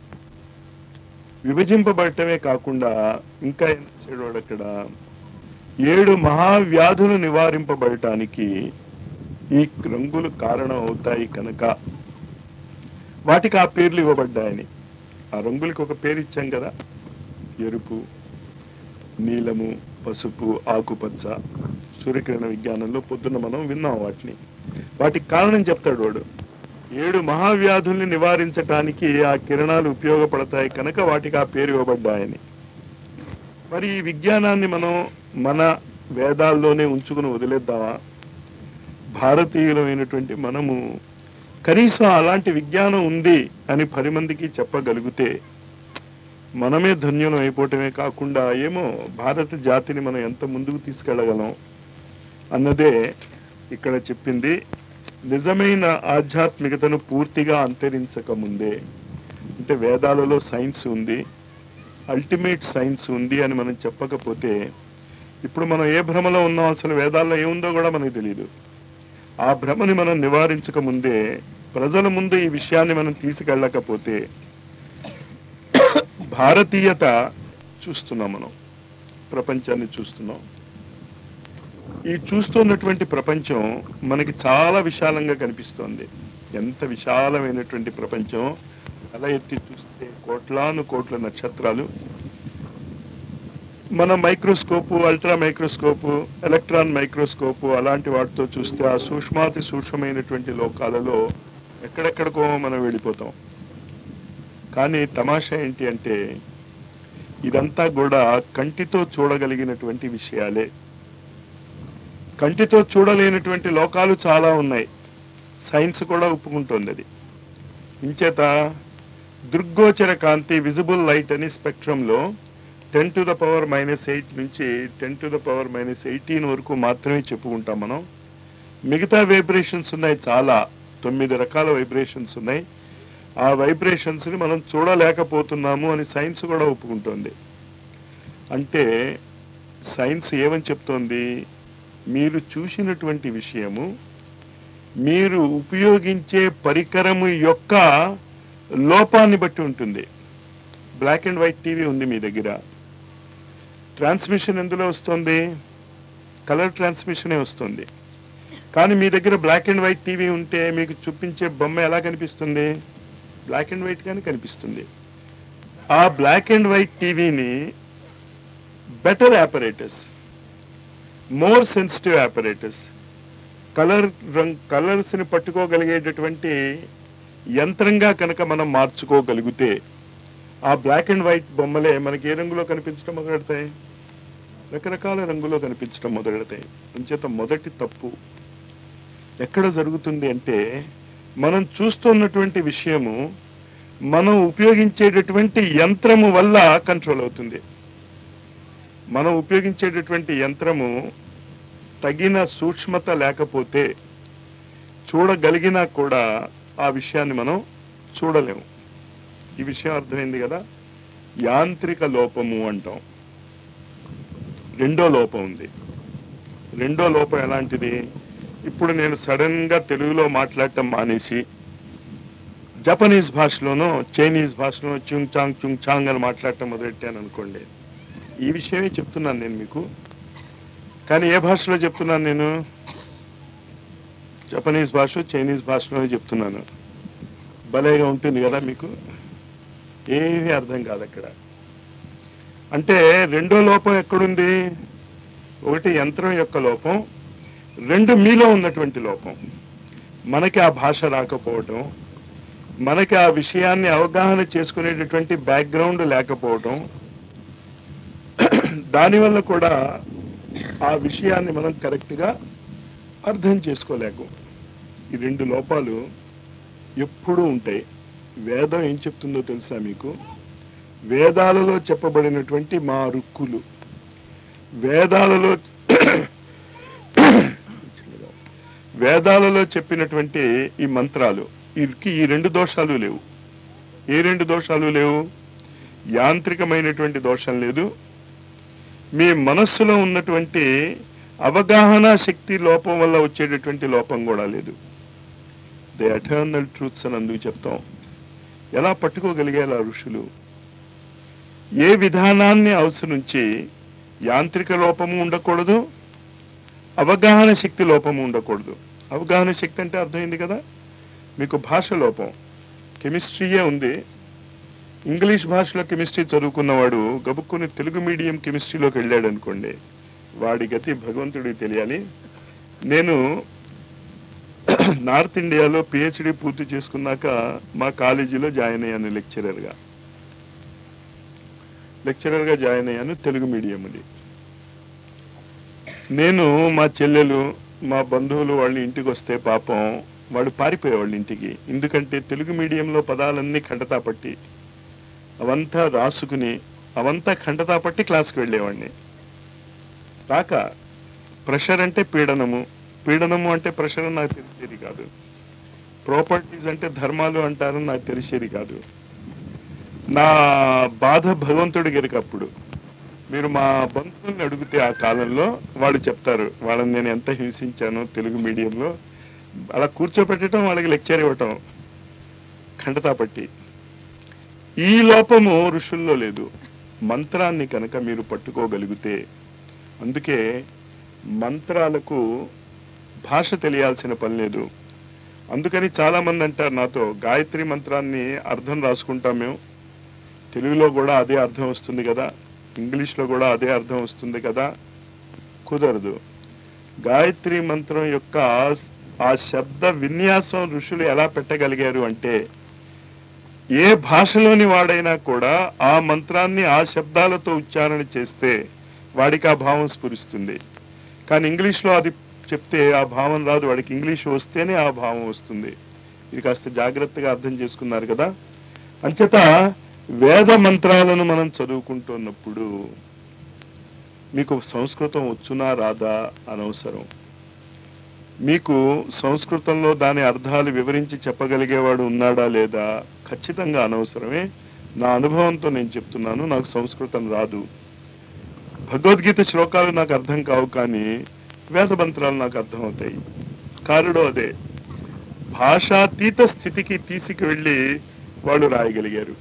A: విభజింపబడటమే కాకుండా ఇంకా ఏం చేశాడు వాడు అక్కడ ఏడు మహావ్యాధులు నివారింపబడటానికి ఈ రంగులు కారణం అవుతాయి కనుక వాటికి ఆ పేర్లు ఇవ్వబడ్డాయని ఆ రంగులకి ఒక పేరు ఇచ్చాం కదా ఎరుపు నీలము పసుపు ఆకుపచ్చ సూర్యకిరణ విజ్ఞానంలో పొద్దున్న మనం విన్నాం వాటిని వాటికి కారణం చెప్తాడు వాడు ఏడు మహావ్యాధుల్ని నివారించటానికి ఆ కిరణాలు ఉపయోగపడతాయి కనుక వాటికి ఆ పేరు ఇవ్వబడ్డాయని మరి ఈ విజ్ఞానాన్ని మనం మన వేదాల్లోనే ఉంచుకుని వదిలేద్దామా భారతీయులమైనటువంటి మనము కనీసం అలాంటి విజ్ఞానం ఉంది అని పది మందికి చెప్పగలిగితే మనమే ధన్యులం అయిపోవటమే కాకుండా ఏమో భారత జాతిని మనం ఎంత ముందుకు తీసుకెళ్ళగలం అన్నదే ఇక్కడ చెప్పింది నిజమైన ఆధ్యాత్మికతను పూర్తిగా అంతరించక ముందే అంటే వేదాలలో సైన్స్ ఉంది అల్టిమేట్ సైన్స్ ఉంది అని మనం చెప్పకపోతే ఇప్పుడు మనం ఏ భ్రమలో ఉన్నాం అసలు వేదాల్లో ఏముందో కూడా మనకు తెలియదు ఆ భ్రమని మనం నివారించక ముందే ప్రజల ముందు ఈ విషయాన్ని మనం తీసుకెళ్ళకపోతే భారతీయత చూస్తున్నాం మనం ప్రపంచాన్ని చూస్తున్నాం ఈ చూస్తున్నటువంటి ప్రపంచం మనకి చాలా విశాలంగా కనిపిస్తోంది ఎంత విశాలమైనటువంటి ప్రపంచం తల ఎత్తి చూస్తే కోట్లాను కోట్ల నక్షత్రాలు మన microscope ultra microscope electron microscope అలాంటి వాటితో చూస్తే ఆ సూక్ష్మాతి సూక్ష్మమైనటువంటి లోకాలలో ఎక్కడెక్కడికో మనం వెళ్ళిపోతాం కానీ తమాషా ఏంటి అంటే ఇదంతా కూడా కంటితో చూడగలిగినటువంటి విషయాలే కంటితో చూడలేనటువంటి లోకాలు చాలా ఉన్నాయి సైన్స్ కూడా ఒప్పుకుంటోంది అది ఇంచేత దృగ్గోచర కాంతి విజిబుల్ లైట్ అని స్పెక్ట్రంలో ten to the power minus eight నుంచి ten to the power minus eighteen వరకు మాత్రమే చెప్పుకుంటాం మనం మిగతా వైబ్రేషన్స్ ఉన్నాయి చాలా తొమ్మిది రకాల వైబ్రేషన్స్ ఉన్నాయి ఆ వైబ్రేషన్స్ ని మనం చూడలేకపోతున్నాము అని సైన్స్ కూడా ఒప్పుకుంటోంది అంటే సైన్స్ ఏమని చెప్తోంది మీరు చూసినటువంటి విషయము మీరు ఉపయోగించే పరికరము యొక్క లోపాన్ని బట్టి ఉంటుంది బ్లాక్ అండ్ వైట్ టీవీ ఉంది మీ దగ్గర ట్రాన్స్మిషన్ ఎందులో వస్తుంది కలర్ ట్రాన్స్మిషనే వస్తుంది కానీ మీ దగ్గర బ్లాక్ అండ్ వైట్ టీవీ ఉంటే మీకు చూపించే బొమ్మ ఎలా కనిపిస్తుంది బ్లాక్ అండ్ వైట్ గానే కనిపిస్తుంది ఆ బ్లాక్ అండ్ వైట్ టీవీని better operators more sensitive operators colour రంగ్ కలర్స్ ని పట్టుకోగలిగేటటువంటి యంత్రంగా కనుక మనం మార్చుకోగలిగితే ఆ బ్లాక్ అండ్ వైట్ బొమ్మలే మనకి ఏ రంగులో కనిపించడం మొదలెడతాయి రకరకాల రంగులో కనిపించడం మొదలెడతాయి అంచేత మొదటి తప్పు ఎక్కడ జరుగుతుంది అంటే మనం చూస్తున్నటువంటి విషయము మనం ఉపయోగించేటటువంటి యంత్రము వల్ల కంట్రోల్ అవుతుంది మనం ఉపయోగించేటటువంటి యంత్రము తగిన సూక్ష్మత లేకపోతే చూడగలిగినా కూడా ఆ విషయాన్ని మనం చూడలేము ఈ విషయం అర్థమైంది కదా యాంత్రిక లోపము అంటాం రెండో లోపం ఉంది రెండో లోపం ఎలాంటిది ఇప్పుడు నేను సడన్ గా తెలుగులో మాట్లాడటం మానేసి జపనీస్ భాషలోనో చైనీస్ భాషలోనో చుంగ్ చాంగ్ చుంగ్ చాంగ్ అని మాట్లాడటం మొదలెట్టాను అనుకోండి ఈ విషయమే చెప్తున్నాను నేను మీకు కానీ ఏ భాషలో చెప్తున్నాను నేను జపనీస్ భాష చైనీస్ భాషలోనే చెప్తున్నాను భలేగా ఉంటుంది కదా మీకు ఏమీ అర్థం కాదు అక్కడ అంటే రెండో లోపం ఎక్కడుంది ఒకటి యంత్రం యొక్క లోపం రెండు మీలో ఉన్నటువంటి లోపం మనకి ఆ భాష రాకపోవటం మనకి ఆ విషయాన్ని అవగాహన చేసుకునేటటువంటి బ్యాక్గ్రౌండ్ లేకపోవటం దానివల్ల కూడా ఆ విషయాన్ని మనం కరెక్ట్ గా అర్థం చేసుకోలేకు ఈ రెండు లోపాలు ఎప్పుడూ ఉంటాయి వేదం ఏం చెప్తుందో తెలుసా మీకు వేదాలలో చెప్పబడినటువంటి మా రుక్కులు వేదాలలో వేదాలలో చెప్పినటువంటి ఈ మంత్రాలు వీరికి ఈ రెండు దోషాలు లేవు ఏ రెండు దోషాలు లేవు యాంత్రికమైనటువంటి దోషం లేదు మీ మనస్సులో ఉన్నటువంటి అవగాహన శక్తి లోపం వల్ల వచ్చేటటువంటి లోపం కూడా లేదు ది అటర్నల్ ట్రూత్స్ అని అందుకు చెప్తాం ఎలా పట్టుకోగలిగేలా ఋషులు ఏ విధానాన్ని అవసరించి యాంత్రిక లోపము ఉండకూడదు అవగాహన శక్తి లోపము ఉండకూడదు అవగాహన శక్తి అంటే అర్థమైంది కదా మీకు భాష లోపం కెమిస్ట్రీయే ఉంది ఇంగ్లీష్ భాషలో కెమిస్ట్రీ చదువుకున్నవాడు గబుక్కుని తెలుగు మీడియం కెమిస్ట్రీలోకి వెళ్ళాడు అనుకోండి వాడి గతి భగవంతుడికి తెలియాలి నేను నార్త్ ఇండియాలో పిహెచ్డి పూర్తి చేసుకున్నాక మా కాలేజీలో జాయిన్ అయ్యాను లెక్చరర్గా లెక్చరర్గా జాయిన్ అయ్యాను తెలుగు మీడియంది నేను మా చెల్లెలు మా బంధువులు వాళ్ళ ఇంటికి వస్తే పాపం వాడు పారిపోయేవాళ్ళు ఇంటికి ఎందుకంటే తెలుగు మీడియంలో పదాలన్నీ ఖండతా పట్టి అవంతా రాసుకుని అవంతా ఖండతా పట్టి క్లాస్కి వెళ్ళేవాడిని రాక ప్రెషర్ అంటే పీడనము పీడనము అంటే ప్రెషర్ అని నాకు తెలిసేది కాదు ప్రాపర్టీస్ అంటే ధర్మాలు అంటారని నాకు తెలిసేది కాదు నా బాధ భగవంతుడి గెరికప్పుడు మీరు మా బంధువుల్ని అడిగితే ఆ కాలంలో వాళ్ళు చెప్తారు వాళ్ళని నేను ఎంత హింసించానో తెలుగు మీడియంలో అలా కూర్చోపెట్టడం వాళ్ళకి లెక్చర్ ఇవ్వటం ఖండతా పట్టి ఈ లోపము ఋషుల్లో లేదు మంత్రాన్ని కనుక మీరు పట్టుకోగలిగితే అందుకే మంత్రాలకు భాష తెలియాల్సిన పని లేదు అందుకని చాలా మంది అంటారు నాతో గాయత్రి మంత్రాన్ని అర్థం రాసుకుంటాం మేము తెలుగులో కూడా అదే అర్థం వస్తుంది కదా ఇంగ్లీష్లో కూడా అదే అర్థం వస్తుంది కదా కుదరదు గాయత్రి మంత్రం యొక్క ఆ శబ్ద విన్యాసం ఋషులు ఎలా పెట్టగలిగారు అంటే ఏ భాషలోని వాడైనా కూడా ఆ మంత్రాన్ని ఆ శబ్దాలతో ఉచ్చారణ చేస్తే వాడికి ఆ భావం స్ఫురిస్తుంది కానీ ఇంగ్లీష్లో అది చెప్తే ఆ భావం రాదు వాడికి ఇంగ్లీష్ వస్తేనే ఆ భావం వస్తుంది ఇది కాస్త జాగ్రత్తగా అర్థం చేసుకున్నారు కదా అంచేత వేద మంత్రాలను మనం చదువుకుంటున్నప్పుడు మీకు సంస్కృతం వచ్చునా రాదా అనవసరం మీకు సంస్కృతంలో దాని అర్థాలు వివరించి చెప్పగలిగేవాడు ఉన్నాడా లేదా ఖచ్చితంగా అనవసరమే నా అనుభవంతో నేను చెప్తున్నాను నాకు సంస్కృతం రాదు భగవద్గీత శ్లోకాలు నాకు అర్థం కావు కానీ వేద మంత్రాలు నాకు అర్థమవుతాయి కారుడు అదే భాషాతీత స్థితికి తీసుకువెళ్ళి వాళ్ళు రాయగలిగారు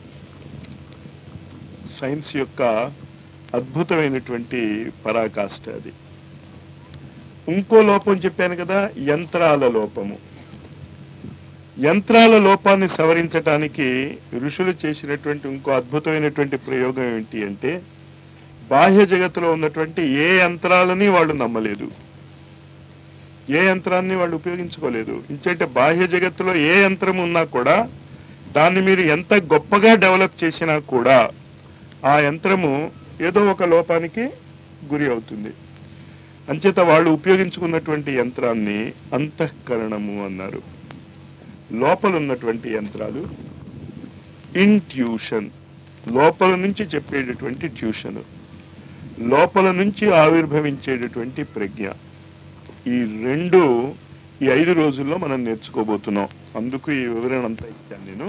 A: సైన్స్ యొక్క అద్భుతమైనటువంటి పరాకాష్ట అది ఇంకో లోపం చెప్పాను కదా యంత్రాల లోపము యంత్రాల లోపాన్ని సవరించటానికి ఋషులు చేసినటువంటి ఇంకో అద్భుతమైనటువంటి ప్రయోగం ఏంటి అంటే బాహ్య జగత్తులో ఉన్నటువంటి ఏ యంత్రాలని వాళ్ళు నమ్మలేదు ఏ యంత్రాన్ని వాళ్ళు ఉపయోగించుకోలేదు ఇంచేంటే బాహ్య జగత్తులో ఏ యంత్రం ఉన్నా కూడా దాన్ని మీరు ఎంత గొప్పగా డెవలప్ చేసినా కూడా ఆ యంత్రము ఏదో ఒక లోపానికి గురి అవుతుంది అంచేత వాళ్ళు ఉపయోగించుకున్నటువంటి యంత్రాన్ని అంతఃకరణము అన్నారు లోపల ఉన్నటువంటి యంత్రాలు ఇంట్యూషన్ లోపల నుంచి చెప్పేటటువంటి ట్యూషన్ లోపల నుంచి ఆవిర్భవించేటటువంటి ప్రజ్ఞ ఈ రెండు ఈ ఐదు రోజుల్లో మనం నేర్చుకోబోతున్నాం అందుకు ఈ వివరణ అంతా ఇచ్చాను నేను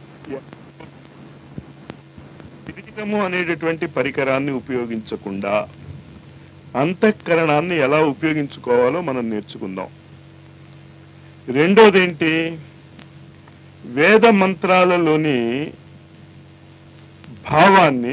A: శరీరము అనేటటువంటి పరికరాన్ని ఉపయోగించకుండా అంతఃకరణాన్ని ఎలా ఉపయోగించుకోవాలో మనం నేర్చుకుందాం రెండోది ఏంటి వేద మంత్రాలలోని భావాన్ని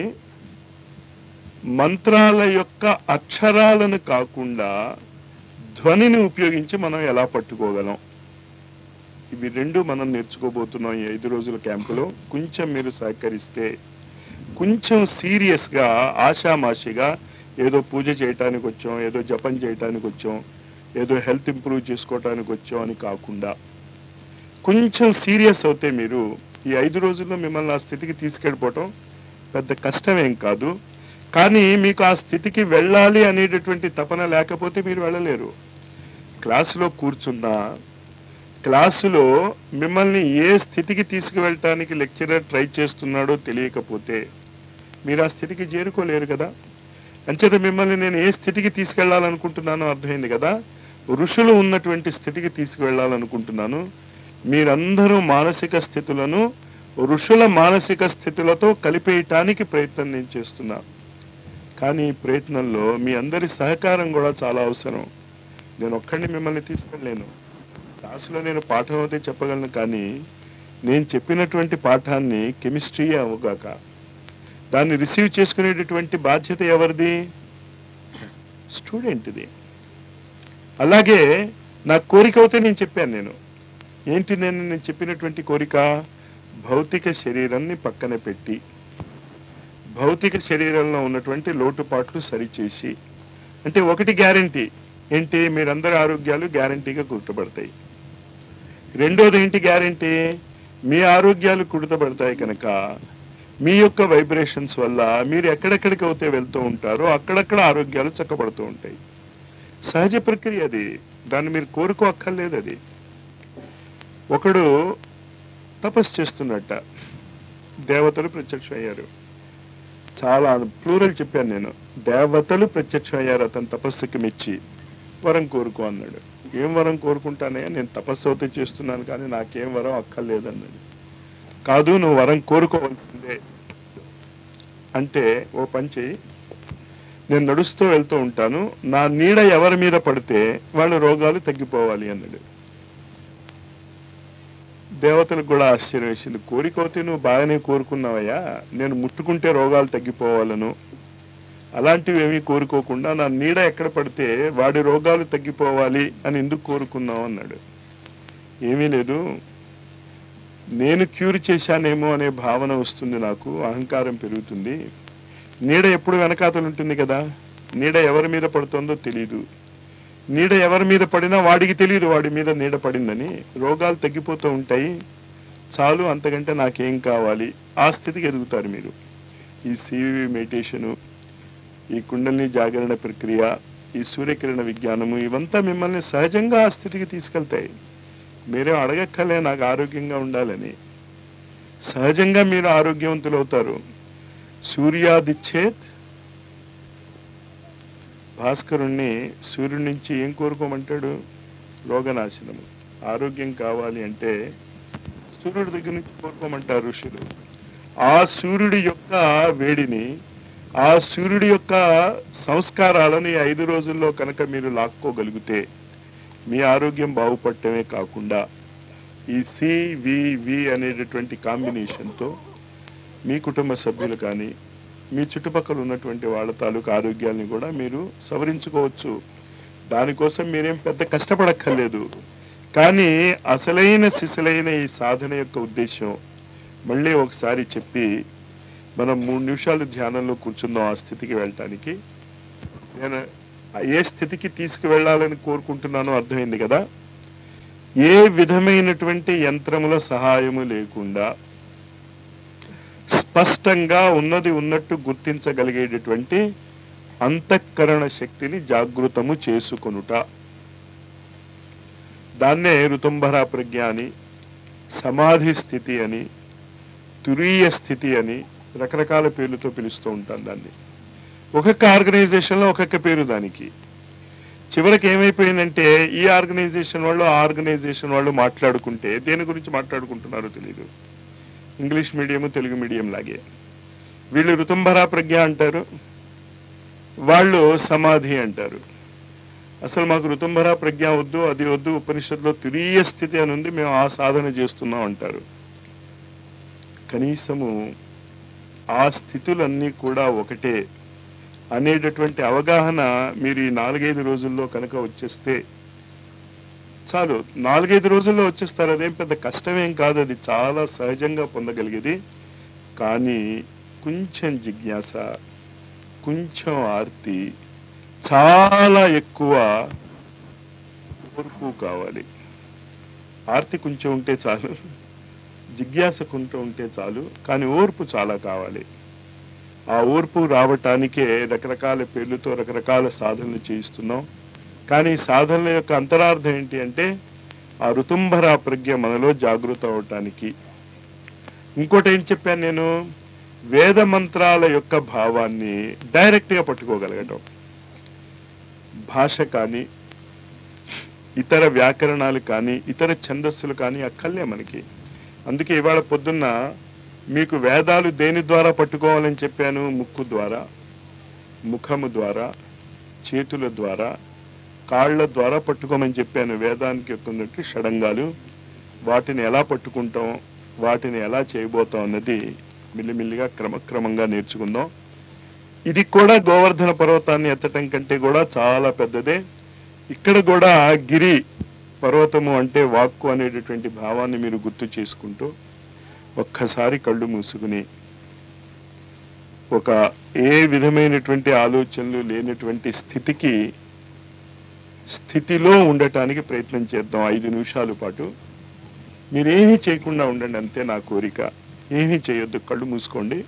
A: మంత్రాల యొక్క అక్షరాలను కాకుండా ధ్వనిని ఉపయోగించి మనం ఎలా పట్టుకోగలం ఇవి రెండు మనం నేర్చుకోబోతున్నాం ఈ ఐదు రోజుల క్యాంపులో కొంచెం మీరు సహకరిస్తే కొంచెం సీరియస్గా ఆషామాషిగా ఏదో పూజ చేయటానికి వచ్చాం ఏదో జపం చేయటానికి వచ్చాం ఏదో హెల్త్ ఇంప్రూవ్ చేసుకోవటానికి వచ్చాం అని కాకుండా కొంచెం సీరియస్ అవుతే మీరు ఈ ఐదు రోజుల్లో మిమ్మల్ని ఆ స్థితికి తీసుకెళ్ళిపోవటం పెద్ద కష్టమేం కాదు కానీ మీకు ఆ స్థితికి వెళ్ళాలి అనేటటువంటి తపన లేకపోతే మీరు వెళ్ళలేరు క్లాసులో కూర్చున్నా క్లాసులో మిమ్మల్ని ఏ స్థితికి తీసుకువెళ్ళటానికి లెక్చరర్ ట్రై చేస్తున్నాడో తెలియకపోతే మీరు ఆ స్థితికి చేరుకోలేరు కదా అంచేత మిమ్మల్ని నేను ఏ స్థితికి తీసుకెళ్లాలనుకుంటున్నానో అర్థమైంది కదా ఋషులు ఉన్నటువంటి స్థితికి తీసుకువెళ్ళాలనుకుంటున్నాను మీరందరూ మానసిక స్థితులను ఋషుల మానసిక స్థితులతో కలిపేయటానికి ప్రయత్నం నేను చేస్తున్నా కానీ ఈ ప్రయత్నంలో మీ అందరి సహకారం కూడా చాలా అవసరం నేను ఒక్కడిని మిమ్మల్ని తీసుకెళ్ళలేను క్లాసులో నేను పాఠం అయితే చెప్పగలను కానీ నేను చెప్పినటువంటి పాఠాన్ని కెమిస్ట్రీ అవగాక దాన్ని రిసీవ్ చేసుకునేటటువంటి బాధ్యత ఎవరిది స్టూడెంట్ది అలాగే నా కోరిక అయితే నేను చెప్పాను నేను ఏంటి నేను నేను చెప్పినటువంటి కోరిక భౌతిక శరీరాన్ని పక్కన పెట్టి భౌతిక శరీరంలో ఉన్నటువంటి లోటుపాట్లు సరిచేసి అంటే ఒకటి గ్యారంటీ ఏంటి మీరందరి ఆరోగ్యాలు గ్యారంటీగా గుర్తుపడతాయి రెండోది ఏంటి గ్యారంటీ మీ ఆరోగ్యాలు కుడతబడతాయి కనుక మీ యొక్క వైబ్రేషన్స్ వల్ల మీరు ఎక్కడెక్కడికి అయితే వెళ్తూ ఉంటారో అక్కడక్కడ ఆరోగ్యాలు చక్కబడుతూ ఉంటాయి సహజ ప్రక్రియ అది దాన్ని మీరు కోరుకో అక్కర్లేదు అది ఒకడు తపస్సు చేస్తున్నట్ట దేవతలు ప్రత్యక్షం అయ్యారు చాలా ప్లూరల్ చెప్పాను నేను దేవతలు ప్రత్యక్షం అయ్యారు అతని తపస్సుకి మెచ్చి వరం కోరుకో అన్నాడు ఏం వరం కోరుకుంటానే నేను తపస్సు అవుతే చేస్తున్నాను కానీ నాకేం వరం అక్కర్లేదు అన్నాడు కాదు నువ్వు వరం కోరుకోవాల్సిందే అంటే ఓ పని చెయ్యి నేను నడుస్తూ వెళ్తూ ఉంటాను నా నీడ ఎవరి మీద పడితే వాళ్ళ రోగాలు తగ్గిపోవాలి అన్నాడు దేవతలకు కూడా ఆశ్చర్యం వేసింది కోరికోతే నువ్వు బాగానే కోరుకున్నావయ్యా నేను ముట్టుకుంటే రోగాలు తగ్గిపోవాలను అలాంటివి ఏమీ కోరుకోకుండా నా నీడ ఎక్కడ పడితే వాడి రోగాలు తగ్గిపోవాలి అని ఎందుకు కోరుకున్నావు అన్నాడు ఏమీ లేదు నేను క్యూర్ చేశానేమో అనే భావన వస్తుంది నాకు అహంకారం పెరుగుతుంది నీడ ఎప్పుడు వెనకాతలు ఉంటుంది కదా నీడ ఎవరి మీద పడుతుందో తెలియదు నీడ ఎవరి మీద పడినా వాడికి తెలియదు వాడి మీద నీడ పడిందని రోగాలు తగ్గిపోతూ ఉంటాయి చాలు అంతకంటే నాకేం కావాలి ఆ స్థితికి ఎదుగుతారు మీరు ఈ సివి మెడిటేషను ఈ కుండలిని జాగరణ ప్రక్రియ ఈ సూర్యకిరణ విజ్ఞానము ఇవంతా మిమ్మల్ని సహజంగా ఆ స్థితికి తీసుకెళ్తాయి మీరేం అడగక్కర్లే నాకు ఆరోగ్యంగా ఉండాలని సహజంగా మీరు ఆరోగ్యవంతులు అవుతారు సూర్యాదిచ్చేత్ భాస్కరుణ్ణి సూర్యుడి నుంచి ఏం కోరుకోమంటాడు రోగనాశనము ఆరోగ్యం కావాలి అంటే సూర్యుడి దగ్గర నుంచి కోరుకోమంటారు ఋషులు ఆ సూర్యుడి యొక్క వేడిని ఆ సూర్యుడి యొక్క సంస్కారాలను ఈ ఐదు రోజుల్లో కనుక మీరు లాక్కోగలిగితే మీ ఆరోగ్యం బాగుపడటమే కాకుండా ఈ సివివి అనేటటువంటి కాంబినేషన్తో మీ కుటుంబ సభ్యులు కానీ మీ చుట్టుపక్కల ఉన్నటువంటి వాళ్ళ తాలూకు ఆరోగ్యాన్ని కూడా మీరు సవరించుకోవచ్చు దానికోసం మీరేం పెద్ద కష్టపడక్కర్లేదు కానీ అసలైన సిసలైన ఈ సాధన యొక్క ఉద్దేశం మళ్ళీ ఒకసారి చెప్పి మనం మూడు నిమిషాలు ధ్యానంలో కూర్చుందాం ఆ స్థితికి వెళ్ళటానికి నేను ఏ స్థితికి తీసుకువెళ్ళాలని కోరుకుంటున్నానో అర్థమైంది కదా ఏ విధమైనటువంటి యంత్రముల సహాయము లేకుండా స్పష్టంగా ఉన్నది ఉన్నట్టు గుర్తించగలిగేటటువంటి అంతఃకరణ శక్తిని జాగృతము చేసుకొనుట దాన్నే ఋతుంభర ప్రజ్ఞ అని సమాధి స్థితి అని తురీయ స్థితి అని రకరకాల పేర్లతో పిలుస్తూ ఉంటాం దాన్ని ఒక్కొక్క ఆర్గనైజేషన్లో ఒక్కొక్క పేరు దానికి చివరికి ఏమైపోయిందంటే ఈ ఆర్గనైజేషన్ వాళ్ళు ఆ ఆర్గనైజేషన్ వాళ్ళు మాట్లాడుకుంటే దేని గురించి మాట్లాడుకుంటున్నారో తెలియదు ఇంగ్లీష్ మీడియం తెలుగు మీడియం లాగే వీళ్ళు ఋతుంభరా ప్రజ్ఞ అంటారు వాళ్ళు సమాధి అంటారు అసలు మాకు ఋతుంభరా ప్రజ్ఞ వద్దు అది వద్దు ఉపనిషత్తులో తురీయ స్థితి అని ఉంది మేము ఆ సాధన చేస్తున్నాం అంటారు కనీసము ఆ స్థితులన్నీ కూడా ఒకటే అనేటటువంటి అవగాహన మీరు ఈ నాలుగైదు రోజుల్లో కనుక వచ్చేస్తే చాలు నాలుగైదు రోజుల్లో వచ్చేస్తారు అదేం పెద్ద కష్టమేం కాదు అది చాలా సహజంగా పొందగలిగేది కానీ కొంచెం జిజ్ఞాస కొంచెం ఆర్తి చాలా ఎక్కువ ఓర్పు కావాలి ఆర్తి కొంచెం ఉంటే చాలు జిజ్ఞాస కొంచెం ఉంటే చాలు కానీ ఓర్పు చాలా కావాలి ఆ ఓర్పు రావటానికే రకరకాల పేర్లతో రకరకాల సాధనలు చేయిస్తున్నాం కానీ ఈ సాధనల యొక్క అంతరార్థం ఏంటి అంటే ఆ ఋతుంభర ప్రజ్ఞ మనలో జాగృత అవటానికి ఇంకోటి ఏం చెప్పాను నేను వేద మంత్రాల యొక్క భావాన్ని డైరెక్ట్ గా పట్టుకోగలగటం భాష కానీ ఇతర వ్యాకరణాలు కానీ ఇతర ఛందస్సులు కానీ అక్కర్లే మనకి అందుకే ఇవాళ పొద్దున్న మీకు వేదాలు దేని ద్వారా పట్టుకోవాలని చెప్పాను ముక్కు ద్వారా ముఖము ద్వారా చేతుల ద్వారా కాళ్ళ ద్వారా పట్టుకోమని చెప్పాను వేదానికి యొక్క షడంగాలు వాటిని ఎలా పట్టుకుంటాం వాటిని ఎలా చేయబోతాం అన్నది మిల్లిమిల్లిగా క్రమక్రమంగా నేర్చుకుందాం ఇది కూడా గోవర్ధన పర్వతాన్ని ఎత్తటం కంటే కూడా చాలా పెద్దదే ఇక్కడ కూడా గిరి పర్వతము అంటే వాక్కు అనేటటువంటి భావాన్ని మీరు గుర్తు చేసుకుంటూ ఒక్కసారి కళ్ళు మూసుకుని ఒక ఏ విధమైనటువంటి ఆలోచనలు లేనటువంటి స్థితికి స్థితిలో ఉండటానికి ప్రయత్నం చేద్దాం ఐదు నిమిషాల పాటు మీరేమీ చేయకుండా ఉండండి అంతే నా కోరిక ఏమీ చేయొద్దు కళ్ళు మూసుకోండి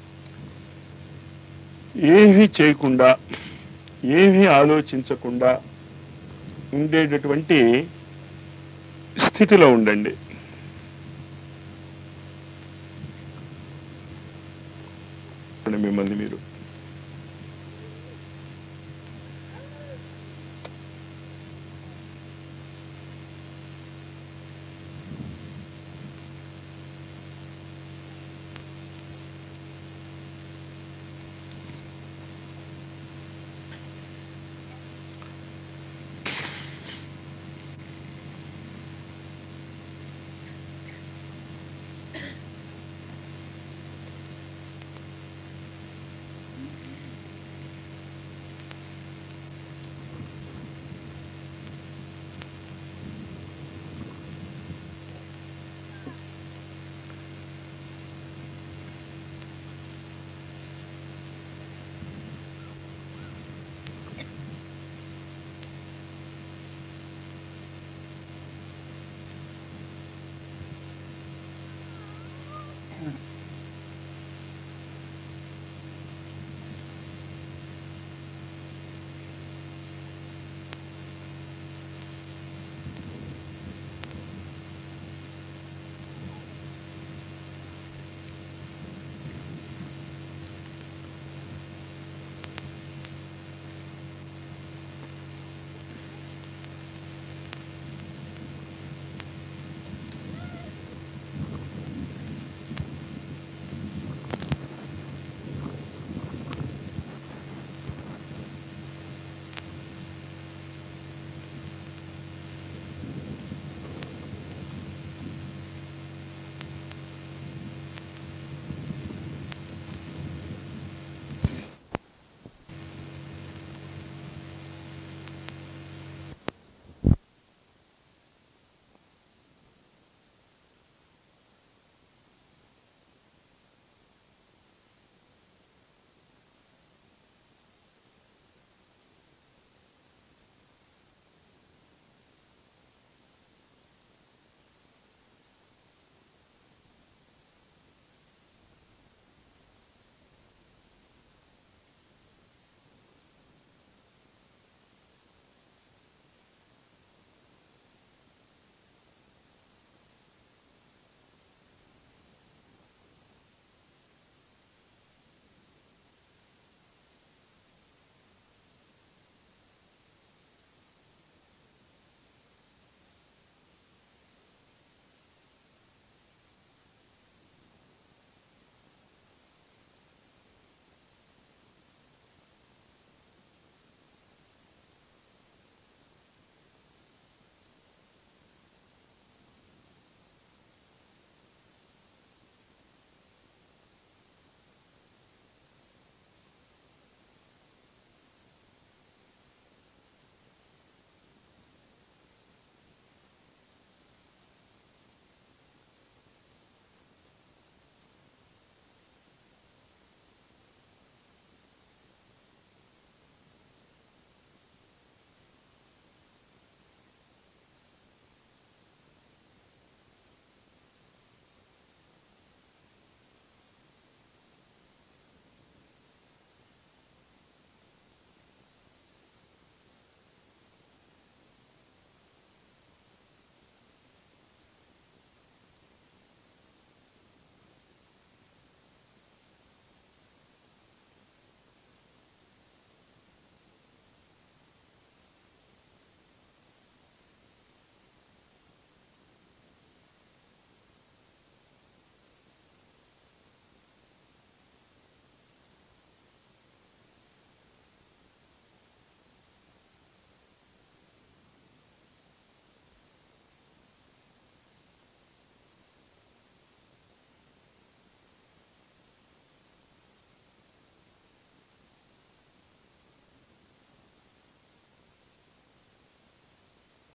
A: ఏమీ చేయకుండా ఏమీ ఆలోచించకుండా ఉండేటటువంటి స్థితిలో ఉండండి మిమ్మల్ని మీరు